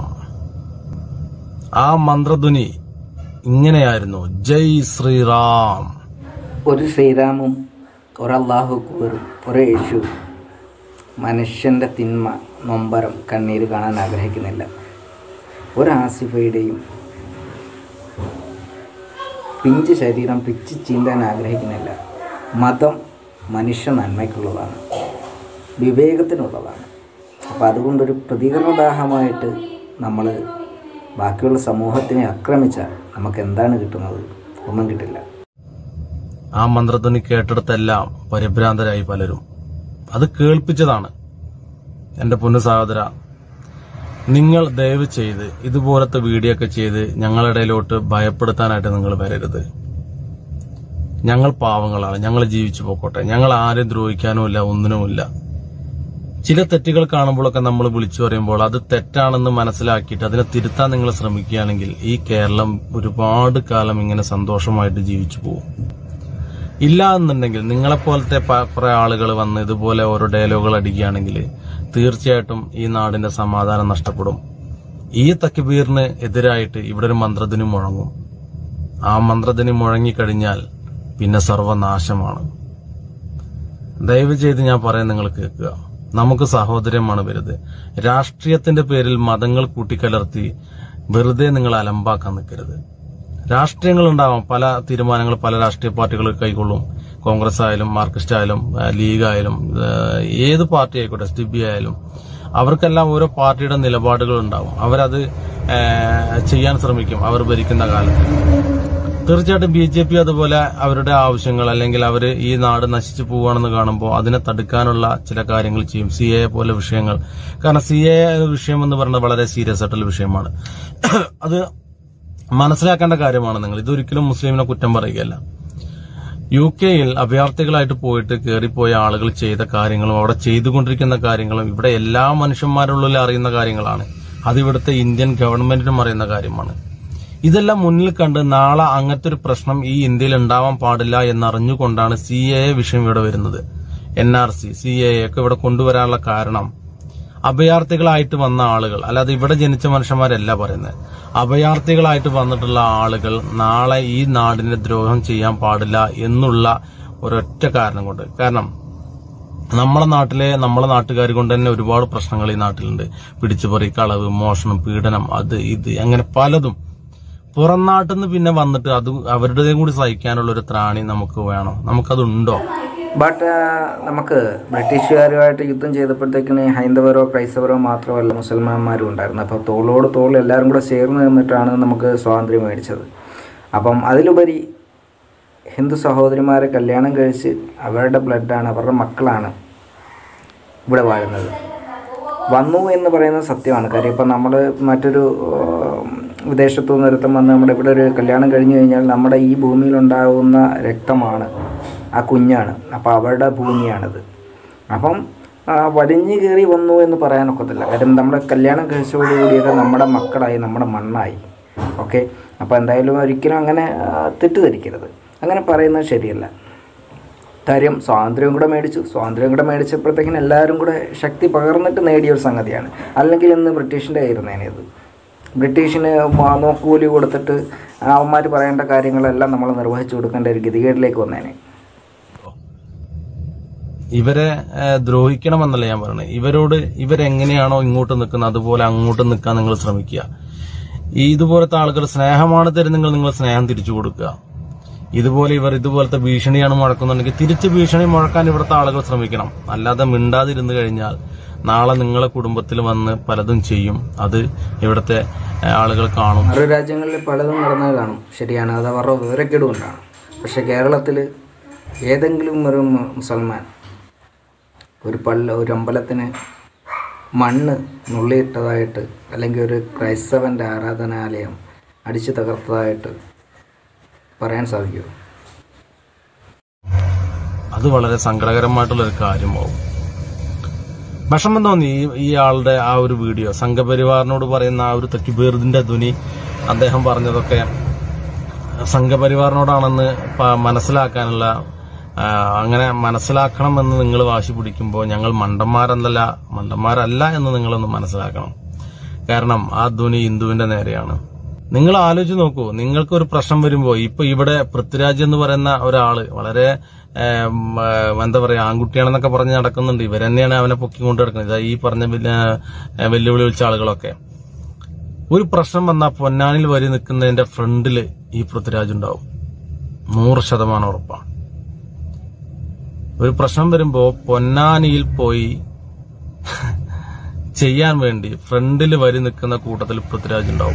ആ മന്ത്രധ്വനി ഇങ്ങനെയായിരുന്നു ജയ് ശ്രീറാം ഒരു ശ്രീരാമും ഒരു അള്ളാഹു അക്ബറും ഒരു യേശു മനുഷ്യൻ്റെ തിന്മ നൊമ്പരം കണ്ണീര് കാണാൻ ആഗ്രഹിക്കുന്നില്ല ഒരു ആസിഫയുടെയും പിഞ്ച് ശരീരം പിച്ച് ചീന്താൻ ആഗ്രഹിക്കുന്നില്ല മതം മനുഷ്യ നന്മയ്ക്കുള്ളതാണ് വിവേകത്തിനുള്ളതാണ് അപ്പോൾ അതുകൊണ്ടൊരു പ്രതികരണദാഹമായിട്ട് നമ്മൾ ബാക്കിയുള്ള സമൂഹത്തിനെ ആക്രമിച്ചാൽ നമുക്ക് എന്താണ് കിട്ടുന്നത് ഒന്നും കിട്ടില്ല ആ മന്ത്രധ്വനി കേട്ടിടത്തെല്ലാം പരിഭ്രാന്തരായി പലരും അത് കേൾപ്പിച്ചതാണ് എന്റെ പൊന്നു സഹോദര നിങ്ങൾ ദയവ് ചെയ്ത് ഇതുപോലത്തെ വീഡിയോ ഒക്കെ ചെയ്ത് ഞങ്ങളുടെ ഇടയിലോട്ട് ഭയപ്പെടുത്താനായിട്ട് നിങ്ങൾ വരരുത് ഞങ്ങൾ പാവങ്ങളാണ് ഞങ്ങൾ ജീവിച്ചു പോക്കോട്ടെ ഞങ്ങൾ ആരെയും ദ്രോഹിക്കാനുമില്ല ഒന്നിനുമില്ല ചില തെറ്റുകൾ കാണുമ്പോഴൊക്കെ നമ്മൾ വിളിച്ചു പറയുമ്പോൾ അത് തെറ്റാണെന്ന് മനസ്സിലാക്കിയിട്ട് അതിനെ തിരുത്താൻ നിങ്ങൾ ശ്രമിക്കുകയാണെങ്കിൽ ഈ കേരളം ഒരുപാട് കാലം ഇങ്ങനെ സന്തോഷമായിട്ട് ജീവിച്ചു പോകും ഇല്ല എന്നുണ്ടെങ്കിൽ നിങ്ങളെപ്പോലത്തെ പ- കുറെ ആളുകൾ വന്ന് ഇതുപോലെ ഓരോ ഡയലോഗുകൾ അടിക്കുകയാണെങ്കിൽ തീർച്ചയായിട്ടും ഈ നാടിന്റെ സമാധാനം നഷ്ടപ്പെടും ഈ തക്കിബീറിന് എതിരായിട്ട് ഇവിടെ ഒരു മന്ത്രധ്വനി മുഴങ്ങും ആ മന്ത്രധ്വനി മുഴങ്ങിക്കഴിഞ്ഞാൽ പിന്നെ സർവനാശമാണ് ദയവ് ചെയ്ത് ഞാൻ പറയാൻ നിങ്ങൾ കേൾക്കുക നമുക്ക് സഹോദര്യമാണ് വലുത് രാഷ്ട്രീയത്തിന്റെ പേരിൽ മതങ്ങൾ കൂട്ടിക്കലർത്തി വെറുതെ നിങ്ങൾ അലമ്പാക്കാൻ നിൽക്കരുത് രാഷ്ട്രീയങ്ങൾ ഉണ്ടാവാം പല തീരുമാനങ്ങൾ പല രാഷ്ട്രീയ പാർട്ടികൾ കൈക്കൊള്ളും കോൺഗ്രസ് ആയാലും മാർക്സിസ്റ്റ് ആയാലും ആ, ലീഗ് ആയാലും ആ, ഏത് പാർട്ടി ആയിക്കോട്ടെ എസ് ഡി പി ആയാലും അവർക്കെല്ലാം ഓരോ പാർട്ടിയുടെ നിലപാടുകൾ ഉണ്ടാവും അവരത് ആ, ചെയ്യാൻ ശ്രമിക്കും അവർ ഭരിക്കുന്ന കാലത്ത് തീർച്ചയായിട്ടും ബി ജെ പി അതുപോലെ അവരുടെ ആവശ്യങ്ങൾ അല്ലെങ്കിൽ അവർ ഈ നാട് നശിച്ചു പോവുകയാണെന്ന് കാണുമ്പോൾ അതിനെ തടുക്കാനുള്ള ചില കാര്യങ്ങൾ ചെയ്യും സി എ പോലെ വിഷയങ്ങൾ കാരണം സി എ വിഷയം എന്ന് പറയുന്നത് വളരെ സീരിയസ് ആയിട്ടുള്ള വിഷയമാണ് അത് മനസ്സിലാക്കേണ്ട കാര്യമാണ് നിങ്ങൾ ഇതൊരിക്കലും മുസ്ലിമിനെ കുറ്റം പറയുകയല്ല യു കെയിൽ അഭയാർത്ഥികളായിട്ട് പോയിട്ട് കയറിപ്പോയ ആളുകൾ ചെയ്ത കാര്യങ്ങളും അവിടെ ചെയ്തുകൊണ്ടിരിക്കുന്ന കാര്യങ്ങളും ഇവിടെ എല്ലാ മനുഷ്യന്മാരുള്ളിൽ അറിയുന്ന കാര്യങ്ങളാണ് അത് ഇവിടുത്തെ ഇന്ത്യൻ ഗവൺമെന്റിനും അറിയുന്ന കാര്യമാണ് ഇതെല്ലാം മുന്നിൽ കണ്ട് നാളെ അങ്ങനത്തെ ഒരു പ്രശ്നം ഈ ഇന്ത്യയിൽ ഉണ്ടാവാൻ പാടില്ല എന്നറിഞ്ഞുകൊണ്ടാണ് സി എ വിഷയം ഇവിടെ വരുന്നത് N R C C A ഒക്കെ ഇവിടെ കൊണ്ടുവരാനുള്ള കാരണം അഭയാർത്ഥികളായിട്ട് വന്ന ആളുകൾ അല്ലാതെ ഇവിടെ ജനിച്ച മനുഷ്യന്മാരല്ല പറയുന്നത് അഭയാർത്ഥികളായിട്ട് വന്നിട്ടുള്ള ആളുകൾ നാളെ ഈ നാടിന് ദ്രോഹം ചെയ്യാൻ പാടില്ല എന്നുള്ള ഒരൊറ്റ കാരണം കൊണ്ട് കാരണം നമ്മളെ നാട്ടിലെ നമ്മളെ നാട്ടുകാർ കൊണ്ട് തന്നെ ഒരുപാട് പ്രശ്നങ്ങൾ ഈ നാട്ടിലുണ്ട് പിടിച്ചുപറി കളവ് മോഷണം പീഡനം അത് ഇത് അങ്ങനെ പലതും പുറം നാട്ടിൽ നിന്ന് പിന്നെ വന്നിട്ട് അത് അവരുടേതും കൂടി സഹിക്കാനുള്ള ഒരു ത്രാണി നമുക്ക് വേണം നമുക്കതുണ്ടോ ബട്ട് നമുക്ക് ബ്രിട്ടീഷുകാരുമായിട്ട് യുദ്ധം ചെയ്തപ്പോഴത്തേക്കിന് ഹൈന്ദവരോ ക്രൈസ്തവരോ മാത്രമല്ല മുസൽമാന്മാരും ഉണ്ടായിരുന്നു അപ്പോൾ തോളോട് തോൾ എല്ലാവരും കൂടെ ചേർന്ന് നിന്നിട്ടാണ് നമുക്ക് സ്വാതന്ത്ര്യം മേടിച്ചത് അപ്പം അതിലുപരി ഹിന്ദു സഹോദരിമാരെ കല്യാണം കഴിച്ച് അവരുടെ ബ്ലഡാണ് അവരുടെ മക്കളാണ് ഇവിടെ വാഴുന്നത് വന്നു എന്ന് പറയുന്നത് സത്യമാണ് കാര്യം ഇപ്പം നമ്മൾ മറ്റൊരു ഉം, വിദേശത്തു നിന്ന് ഒരുത്തം വന്ന് നമ്മുടെ ഇവിടെ ഒരു കല്യാണം കഴിഞ്ഞു കഴിഞ്ഞാൽ നമ്മുടെ ഈ ഭൂമിയിലുണ്ടാകുന്ന രക്തമാണ് ആ കുഞ്ഞാണ് അപ്പോൾ അവരുടെ ഭൂമിയാണിത് അപ്പം ആ, വലിഞ്ഞു കയറി വന്നു എന്ന് പറയാനൊക്കത്തില്ല കാര്യം നമ്മുടെ കല്യാണം കഴിച്ചതോടുകൂടിയൊക്കെ നമ്മുടെ മക്കളായി നമ്മുടെ മണ്ണായി ഓക്കെ അപ്പോൾ എന്തായാലും ഒരിക്കലും അങ്ങനെ ആ, തെറ്റിദ്ധരിക്കരുത് അങ്ങനെ പറയുന്നത് ശരിയല്ല കാര്യം സ്വാതന്ത്ര്യം കൂടെ മേടിച്ചു സ്വാതന്ത്ര്യം കൂടെ മേടിച്ചപ്പോഴത്തേക്കിന് എല്ലാവരും കൂടെ ശക്തി പകർന്നിട്ട് നേടിയ ഒരു സംഗതിയാണ് അല്ലെങ്കിൽ ഇന്ന് ബ്രിട്ടീഷിൻ്റെ ആയിരുന്നേനെ ഇത് ബ്രിട്ടീഷിന് മ- നോക്കുകൂലി കൊടുത്തിട്ട് അവന്മാർ പറയേണ്ട കാര്യങ്ങളെല്ലാം നമ്മൾ നിർവഹിച്ചു കൊടുക്കേണ്ട ഒരു ഗതികേടിലേക്ക് വന്നേനെ ഇവരെ ഏഹ്, ദ്രോഹിക്കണമെന്നല്ല ഞാൻ പറയുന്നത് ഇവരോട് ഇവരെങ്ങനെയാണോ ഇങ്ങോട്ട് നിൽക്കുന്നത് അതുപോലെ അങ്ങോട്ട് നിൽക്കാൻ നിങ്ങൾ ശ്രമിക്കുക ഈ ഇതുപോലത്തെ ആളുകൾ സ്നേഹമാണ് തരുന്നെങ്കിൽ നിങ്ങൾ സ്നേഹം തിരിച്ചു കൊടുക്കുക ഇതുപോലെ ഇവർ ഇതുപോലത്തെ ഭീഷണിയാണ് മുഴക്കുന്നുണ്ടെങ്കിൽ തിരിച്ച് ഭീഷണി മുഴക്കാൻ ഇവിടുത്തെ ആളുകൾ ശ്രമിക്കണം അല്ലാതെ മിണ്ടാതിരുന്നു കഴിഞ്ഞാൽ നാളെ നിങ്ങളെ കുടുംബത്തിൽ വന്ന് പലതും ചെയ്യും അത് ഇവിടുത്തെ ഏഹ്, ആളുകൾ കാണും മറു രാജ്യങ്ങളിൽ പലതും നടന്നത് കാണും ശരിയാണ് അത് അവരുടെ വിവരക്കേട് കൊണ്ടാണ് പക്ഷെ കേരളത്തിൽ ഏതെങ്കിലും ഒരു മു- മുസൽമാൻ ഒരു പള്ള ഒരു അമ്പലത്തിന് മണ്ണ് നുള്ളിയിട്ടതായിട്ട് അല്ലെങ്കിൽ ഒരു ക്രൈസ്തവൻ്റെ ആരാധനാലയം അടിച്ചു തകർത്തതായിട്ട് പറയാൻ സാധിക്കുമോ അത് വളരെ സങ്കടകരമായിട്ടുള്ള ഒരു കാര്യമാവും വിഷമം തോന്നി ഈ ഈ ആളുടെ ആ ഒരു വീഡിയോ സംഘപരിവാറിനോട് പറയുന്ന ആ ഒരു തെക്കുബീർദിന്റെ ധ്വനി അദ്ദേഹം പറഞ്ഞതൊക്കെ സംഘപരിവാറിനോടാണെന്ന് പ- മനസ്സിലാക്കാനുള്ള ആ, അങ്ങനെ മനസ്സിലാക്കണമെന്ന് നിങ്ങൾ വാശി പിടിക്കുമ്പോൾ ഞങ്ങൾ മണ്ടന്മാരെന്നല്ല മണ്ടന്മാരല്ല എന്ന് നിങ്ങളൊന്ന് മനസ്സിലാക്കണം കാരണം ആ ധ്വനി ഹിന്ദുവിന്റെ നേരെയാണ് നിങ്ങൾ ആലോചിച്ച് നോക്കൂ നിങ്ങൾക്ക് ഒരു പ്രശ്നം വരുമ്പോൾ ഇപ്പൊ ഇവിടെ പൃഥ്വിരാജ് എന്ന് പറയുന്ന ഒരാള് വളരെ ഏം, ആ, എന്താ പറയാ ആൺകുട്ടിയാണെന്നൊക്കെ പറഞ്ഞ് നടക്കുന്നുണ്ട് ഇവർ തന്നെയാണ് അവനെ പൊക്കിക്കൊണ്ട് നടക്കുന്നത് ഇതാ ഈ പറഞ്ഞ വെല്ല- ഏ, വെല്ലുവിളി വിളിച്ച ആളുകളൊക്കെ ഒരു പ്രശ്നം വന്നാൽ പൊന്നാനിൽ വരി നിൽക്കുന്നതിന്റെ ഫ്രണ്ടില് ഈ പൃഥ്വിരാജ് ഉണ്ടാവും നൂറ് ശതമാനം ഉറപ്പാണ് ഒരു പ്രശ്നം വരുമ്പോ പൊന്നാനിയിൽ പോയി ചെയ്യാൻ വേണ്ടി ഫ്രണ്ടിൽ വരി നിൽക്കുന്ന കൂട്ടത്തിൽ പൃഥ്വിരാജ് ഉണ്ടാവും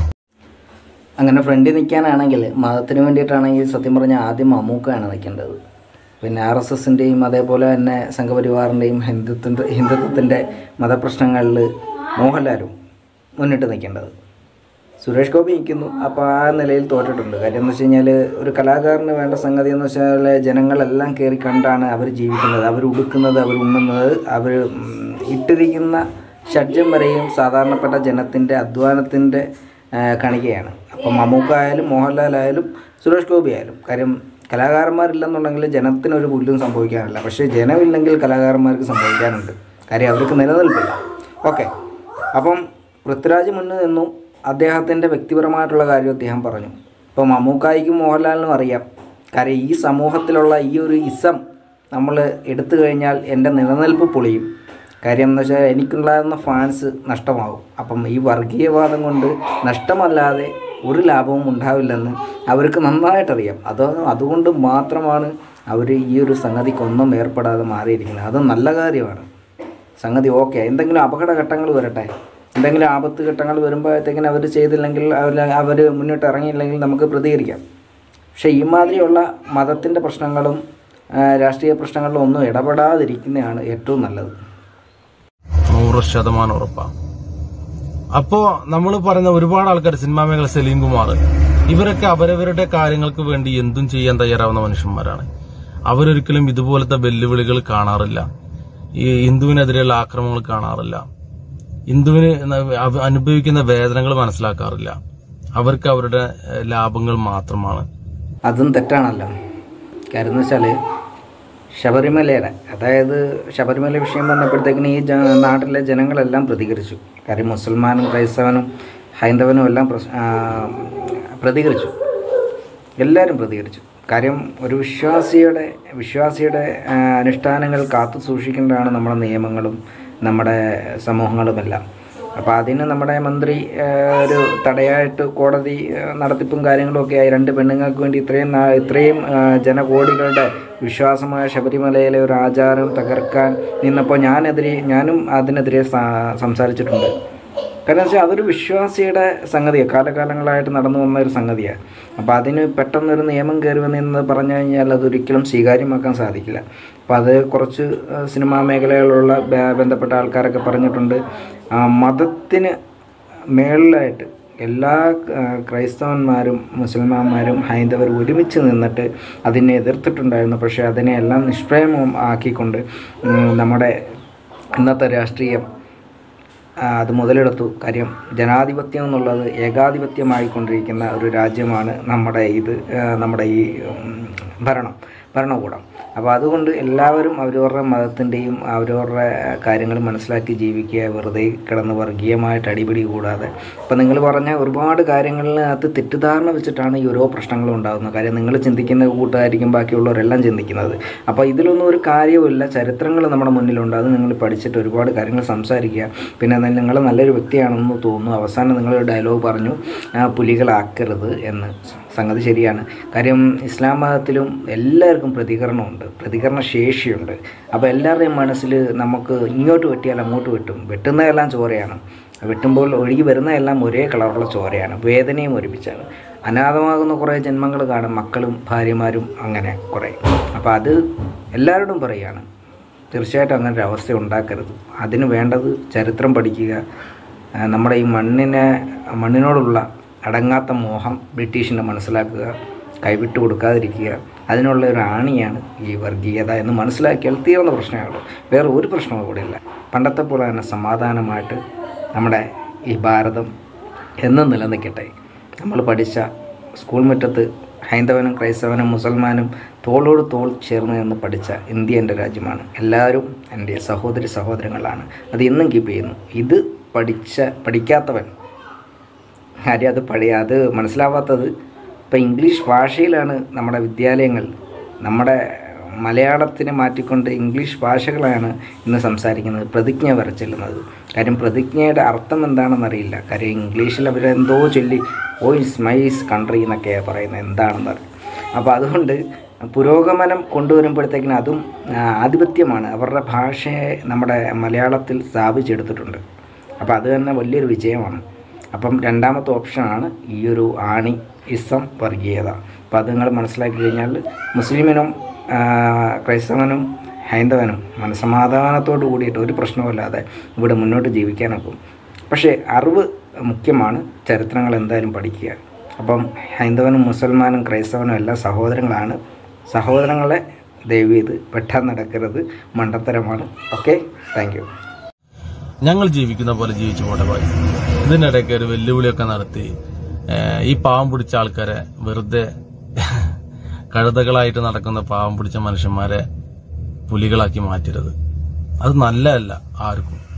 അങ്ങനെ ഫ്രണ്ടിൽ നിൽക്കാനാണെങ്കിൽ മതത്തിന് വേണ്ടിയിട്ടാണെങ്കിൽ സത്യം പറഞ്ഞാൽ ആദ്യം മമ്മൂക്കയാണ് നിൽക്കേണ്ടത് പിന്നെ ആർ എസ് എസിൻ്റെയും അതേപോലെ തന്നെ സംഘപരിവാറിൻ്റെയും ഹിന്ദുത്വ ഹിന്ദുത്വത്തിൻ്റെ മതപ്രശ്നങ്ങളിൽ മോഹൻലാലും മുന്നിട്ട് നിൽക്കേണ്ടത് സുരേഷ് ഗോപി നിൽക്കുന്നു അപ്പോൾ ആ നിലയിൽ തോറ്റിട്ടുണ്ട് കാര്യം എന്ന് വെച്ച് കഴിഞ്ഞാൽ ഒരു കലാകാരന് വേണ്ട സംഗതി എന്ന് വെച്ചാൽ ജനങ്ങളെല്ലാം കയറി കണ്ടാണ് അവർ ജീവിക്കുന്നത് അവർ ഉടുക്കുന്നത് അവർ ഉണ്ണുന്നത് അവർ ഇട്ടിരിക്കുന്ന ഷഡ്ജം വരെയും സാധാരണപ്പെട്ട ജനത്തിൻ്റെ അധ്വാനത്തിൻ്റെ കണികയാണ് അപ്പം മമ്മൂക്ക ആയാലും മോഹൻലാൽ ആയാലും സുരേഷ് ഗോപി ആയാലും കാര്യം കലാകാരന്മാരില്ലെന്നുണ്ടെങ്കിൽ ജനത്തിനൊരു പുല്ലും സംഭവിക്കാനില്ല പക്ഷേ ജനമില്ലെങ്കിൽ കലാകാരന്മാർക്ക് സംഭവിക്കാനുണ്ട് കാര്യം അവർക്ക് നിലനിൽപ്പില്ല ഓക്കെ അപ്പം പൃഥ്വിരാജ് മുന്നിൽ നിന്നും അദ്ദേഹത്തിൻ്റെ വ്യക്തിപരമായിട്ടുള്ള കാര്യം അദ്ദേഹം പറഞ്ഞു ഇപ്പോൾ മമ്മൂക്കായിക്കും മോഹൻലാലിനും അറിയാം കാര്യം ഈ സമൂഹത്തിലുള്ള ഈ ഒരു ഇസം നമ്മൾ എടുത്തു കഴിഞ്ഞാൽ എൻ്റെ നിലനിൽപ്പ് പൊളിയും കാര്യം എന്ന് വെച്ചാൽ എനിക്കുണ്ടാകുന്ന ഫാൻസ് നഷ്ടമാവും അപ്പം ഈ വർഗീയവാദം കൊണ്ട് നഷ്ടമല്ലാതെ ഒരു ലാഭവും ഉണ്ടാവില്ലെന്ന് അവർക്ക് നന്നായിട്ടറിയാം അത് അതുകൊണ്ട് മാത്രമാണ് അവർ ഈ ഒരു സംഗതിക്കൊന്നും ഏർപ്പെടാതെ മാറിയിരിക്കുന്നത് അത് നല്ല കാര്യമാണ് സംഗതി ഓക്കെ എന്തെങ്കിലും അപകടഘട്ടങ്ങൾ വരട്ടെ എന്തെങ്കിലും ആപത്ത് ഘട്ടങ്ങൾ വരുമ്പോഴത്തേക്കിന് അവർ ചെയ്തില്ലെങ്കിൽ അവർ അവർ മുന്നോട്ട് ഇറങ്ങിയില്ലെങ്കിൽ നമുക്ക് പ്രതികരിക്കാം പക്ഷേ ഈ മാതിരിയുള്ള മതത്തിൻ്റെ പ്രശ്നങ്ങളും ആ, രാഷ്ട്രീയ പ്രശ്നങ്ങളിലും ഒന്നും ഇടപെടാതിരിക്കുന്നതാണ് ഏറ്റവും നല്ലത് നൂറ് ശതമാനം ഉറപ്പാണ് അപ്പോ നമ്മൾ പറയുന്ന ഒരുപാട് ആൾക്കാർ സിനിമാ മേഖല സലീം കുമാർ ഇവരൊക്കെ അവരവരുടെ കാര്യങ്ങൾക്ക് വേണ്ടി എന്തും ചെയ്യാൻ തയ്യാറാവുന്ന മനുഷ്യന്മാരാണ് അവരൊരിക്കലും ഇതുപോലത്തെ വെല്ലുവിളികൾ കാണാറില്ല ഈ ഹിന്ദുവിനെതിരെയുള്ള ആക്രമണങ്ങൾ കാണാറില്ല ഹിന്ദുവിന് അവ- അനുഭവിക്കുന്ന വേദനകൾ മനസ്സിലാക്കാറില്ല അവർക്ക് അവരുടെ ഏഹ്, ലാഭങ്ങൾ മാത്രമാണ് അതും തെറ്റാണല്ലോ കാര്യം എന്ന് വെച്ചാൽ ശബരിമലയുടെ അതായത് ശബരിമല വിഷയം വന്നപ്പോഴത്തേക്കിന് ഈ ജ നാട്ടിലെ ജനങ്ങളെല്ലാം പ്രതികരിച്ചു കാര്യം മുസൽമാനും ക്രൈസ്തവനും ഹൈന്ദവനും എല്ലാം പ്രശ്- ആ, പ്രതികരിച്ചു എല്ലാവരും പ്രതികരിച്ചു കാര്യം ഒരു വിശ്വാസിയുടെ വിശ്വാസിയുടെ ആ, അനുഷ്ഠാനങ്ങൾ കാത്തു സൂക്ഷിക്കേണ്ടതാണ് നമ്മുടെ നിയമങ്ങളും നമ്മുടെ സമൂഹങ്ങളുമെല്ലാം അപ്പോൾ അതിന് നമ്മുടെ മന്ത്രി ആ, ഒരു തടയായിട്ട് കോടതി ആ, നടത്തിപ്പും കാര്യങ്ങളും ഒക്കെ ആയി രണ്ട് പെണ്ണുങ്ങൾക്ക് വേണ്ടി ഇത്രയും നാ- ഇത്രയും ആ, ജനകോടികളുടെ വിശ്വാസമായ ശബരിമലയിലെ ഒരു ആചാരം തകർക്കാൻ നിന്നപ്പോൾ ഞാനെതിരെ ഞാനും അതിനെതിരെ സ- സംസാരിച്ചിട്ടുണ്ട് കാരണം വെച്ചാൽ അതൊരു വിശ്വാസിയുടെ സംഗതിയാണ് കാലകാലങ്ങളായിട്ട് നടന്നു വന്ന ഒരു സംഗതിയാണ് അപ്പോൾ അതിന് പെട്ടെന്നൊരു നിയമം കയറി വന്നെന്ന് പറഞ്ഞു കഴിഞ്ഞാൽ അതൊരിക്കലും സ്വീകാര്യമാക്കാൻ സാധിക്കില്ല അപ്പോൾ അത് കുറച്ച് ആ, സിനിമാ മേഖലകളിലുള്ള ബ- ബന്ധപ്പെട്ട ആൾക്കാരൊക്കെ പറഞ്ഞിട്ടുണ്ട് ആ, മതത്തിന് മേളിലായിട്ട് എല്ലാ ആ, ക്രൈസ്തവന്മാരും മുസൽമാന്മാരും ഹൈന്ദവരും ഒരുമിച്ച് നിന്നിട്ട് അതിനെ എതിർത്തിട്ടുണ്ടായിരുന്നു പക്ഷേ അതിനെ എല്ലാം നിഷ്പ്രയമം ആക്കിക്കൊണ്ട് ഉം, നമ്മുടെ ഇന്നത്തെ രാഷ്ട്രീയം ആ, അത് മുതലെടുത്തു കാര്യം ജനാധിപത്യം എന്നുള്ളത് ഏകാധിപത്യമായിക്കൊണ്ടിരിക്കുന്ന ഒരു രാജ്യമാണ് നമ്മുടെ ഇത് ആ, നമ്മുടെ ഈ ഉം, ഭരണം ഭരണകൂടം അപ്പോൾ അതുകൊണ്ട് എല്ലാവരും അവരവരുടെ മതത്തിൻ്റെയും അവരവരുടെ കാര്യങ്ങൾ മനസ്സിലാക്കി ജീവിക്കുക വെറുതെ കിടന്ന് വർഗീയമായിട്ട് അടിപിടി കൂടാതെ അപ്പോൾ നിങ്ങൾ പറഞ്ഞ ഒരുപാട് കാര്യങ്ങളിനകത്ത് തെറ്റിദ്ധാരണ വെച്ചിട്ടാണ് ഈ ഓരോ പ്രശ്നങ്ങളും ഉണ്ടാകുന്നത് കാര്യം നിങ്ങൾ ചിന്തിക്കുന്ന കൂട്ടായിരിക്കും ബാക്കിയുള്ളവരെല്ലാം ചിന്തിക്കുന്നത് അപ്പോൾ ഇതിലൊന്നും ഒരു കാര്യവുമില്ല ചരിത്രങ്ങൾ നമ്മുടെ മുന്നിലുണ്ട് അത് നിങ്ങൾ പഠിച്ചിട്ട് ഒരുപാട് കാര്യങ്ങൾ സംസാരിക്കുക പിന്നെ നിങ്ങൾ നല്ലൊരു വ്യക്തിയാണെന്ന് തോന്നുന്നു അവസാനം നിങ്ങളൊരു ഡയലോഗ് പറഞ്ഞു "ആ, പുലികളാക്കരുത് എന്ന് സംഗതി ശരിയാണ് കാര്യം ഇസ്ലാം മതത്തിലും എല്ലാവർക്കും പ്രതികരണമുണ്ട് പ്രതികരണ ശേഷിയുണ്ട് അപ്പോൾ എല്ലാവരുടെയും മനസ്സിൽ നമുക്ക് ഇങ്ങോട്ട് വെട്ടിയാൽ അങ്ങോട്ട് വെട്ടും വെട്ടുന്നതെല്ലാം ചോരയാണ് വെട്ടുമ്പോൾ ഒഴുകി വരുന്നതെല്ലാം ഒരേ കളറുള്ള ചോരയാണ് വേദനയും ഒരുമിച്ചാണ് അനാഥമാകുന്ന കുറേ ജന്മങ്ങൾ കാണും മക്കളും ഭാര്യമാരും അങ്ങനെ കുറേ അപ്പോൾ അത് എല്ലാവരോടും പറയുകയാണ് തീർച്ചയായിട്ടും അങ്ങനെ ഒരു അവസ്ഥ ഉണ്ടാക്കരുത് അതിന് വേണ്ടത് ചരിത്രം പഠിക്കുക ആ, നമ്മുടെ ഈ മണ്ണിനെ മണ്ണിനോടുള്ള അടങ്ങാത്ത മോഹം ബ്രിട്ടീഷിനെ മനസ്സിലാക്കുക കൈവിട്ട് കൊടുക്കാതിരിക്കുക അതിനുള്ള ഒരു ആണിയാണ് ഈ വർഗീയത എന്ന് മനസ്സിലാക്കിയാൽ തീർന്ന പ്രശ്നമേ ഉള്ളൂ വേറെ ഒരു പ്രശ്നവും കൂടെ ഇല്ല പണ്ടത്തെ പോലെ തന്നെ സമാധാനമായിട്ട് നമ്മുടെ ഈ ഭാരതം എന്നും നിലനിൽക്കട്ടെ നമ്മൾ പഠിച്ച സ്കൂൾ മുറ്റത്ത് ഹൈന്ദവനും ക്രൈസ്തവനും മുസൽമാനും തോളോട് തോൾ ചേർന്ന് നിന്ന് പഠിച്ച ഇന്ത്യ എൻ്റെ രാജ്യമാണ് എല്ലാവരും എൻ്റെ സഹോദരി സഹോദരങ്ങളാണ് അത് ഇന്നും കീപ്പ് ചെയ്യുന്നു ഇത് പഠിച്ച പഠിക്കാത്തവൻ കാര്യം അത് പഴയ അത് മനസ്സിലാവാത്തത് ഇപ്പം ഇംഗ്ലീഷ് ഭാഷയിലാണ് നമ്മുടെ വിദ്യാലയങ്ങൾ നമ്മുടെ മലയാളത്തിനെ മാറ്റിക്കൊണ്ട് ഇംഗ്ലീഷ് ഭാഷകളാണ് ഇന്ന് സംസാരിക്കുന്നത് പ്രതിജ്ഞ വരച്ചെല്ലുന്നത് കാര്യം പ്രതിജ്ഞയുടെ അർത്ഥം എന്താണെന്നറിയില്ല കാര്യം ഇംഗ്ലീഷിൽ അവരെന്തോ ചൊല്ലി ഓ ഇസ് മൈസ് കൺട്രി എന്നൊക്കെയാണ് പറയുന്നത് എന്താണെന്ന് അറിയാം അപ്പോൾ അതുകൊണ്ട് പുരോഗമനം കൊണ്ടുവരുമ്പോഴത്തേക്കിനും അതും ആ, ആധിപത്യമാണ് അവരുടെ ഭാഷയെ നമ്മുടെ മലയാളത്തിൽ സ്ഥാപിച്ചെടുത്തിട്ടുണ്ട് അപ്പോൾ അത് തന്നെ വലിയൊരു വിജയമാണ് അപ്പം രണ്ടാമത്തെ ഓപ്ഷനാണ് ഈ ഒരു ആണി ഇസം വർഗീയത അപ്പോൾ അത് നിങ്ങൾ മനസ്സിലാക്കി കഴിഞ്ഞാൽ മുസ്ലിമിനും ആ, ക്രൈസ്തവനും ഹൈന്ദവനും മനസമാധാനത്തോട് കൂടിയിട്ട് ഒരു പ്രശ്നവുമില്ലാതെ ഇവിടെ മുന്നോട്ട് ജീവിക്കാനൊക്കും പക്ഷേ അറിവ് മുഖ്യമാണ് ചരിത്രങ്ങൾ എന്തായാലും പഠിക്കുക അപ്പം ഹൈന്ദവനും മുസൽമാനും ക്രൈസ്തവനും എല്ലാം സഹോദരങ്ങളാണ് സഹോദരങ്ങളെ ദയവ് ചെയ്ത് വെട്ടാൻ നടക്കരുത് മണ്ടത്തരമാണ് ഓക്കെ താങ്ക് യു ഞങ്ങൾ ജീവിക്കുന്ന പോലെ ജീവിച്ചു പോട്ടെ പോയി ഇതിനിടയ്ക്ക് ഒരു വെല്ലുവിളിയൊക്കെ നടത്തി ഏഹ്, ഈ പാവം പിടിച്ച ആൾക്കാരെ വെറുതെ കഴുതകളായിട്ട് നടക്കുന്ന പാവം പിടിച്ച മനുഷ്യന്മാരെ പുലികളാക്കി മാറ്റരുത് അത് നല്ലതല്ല ആർക്കും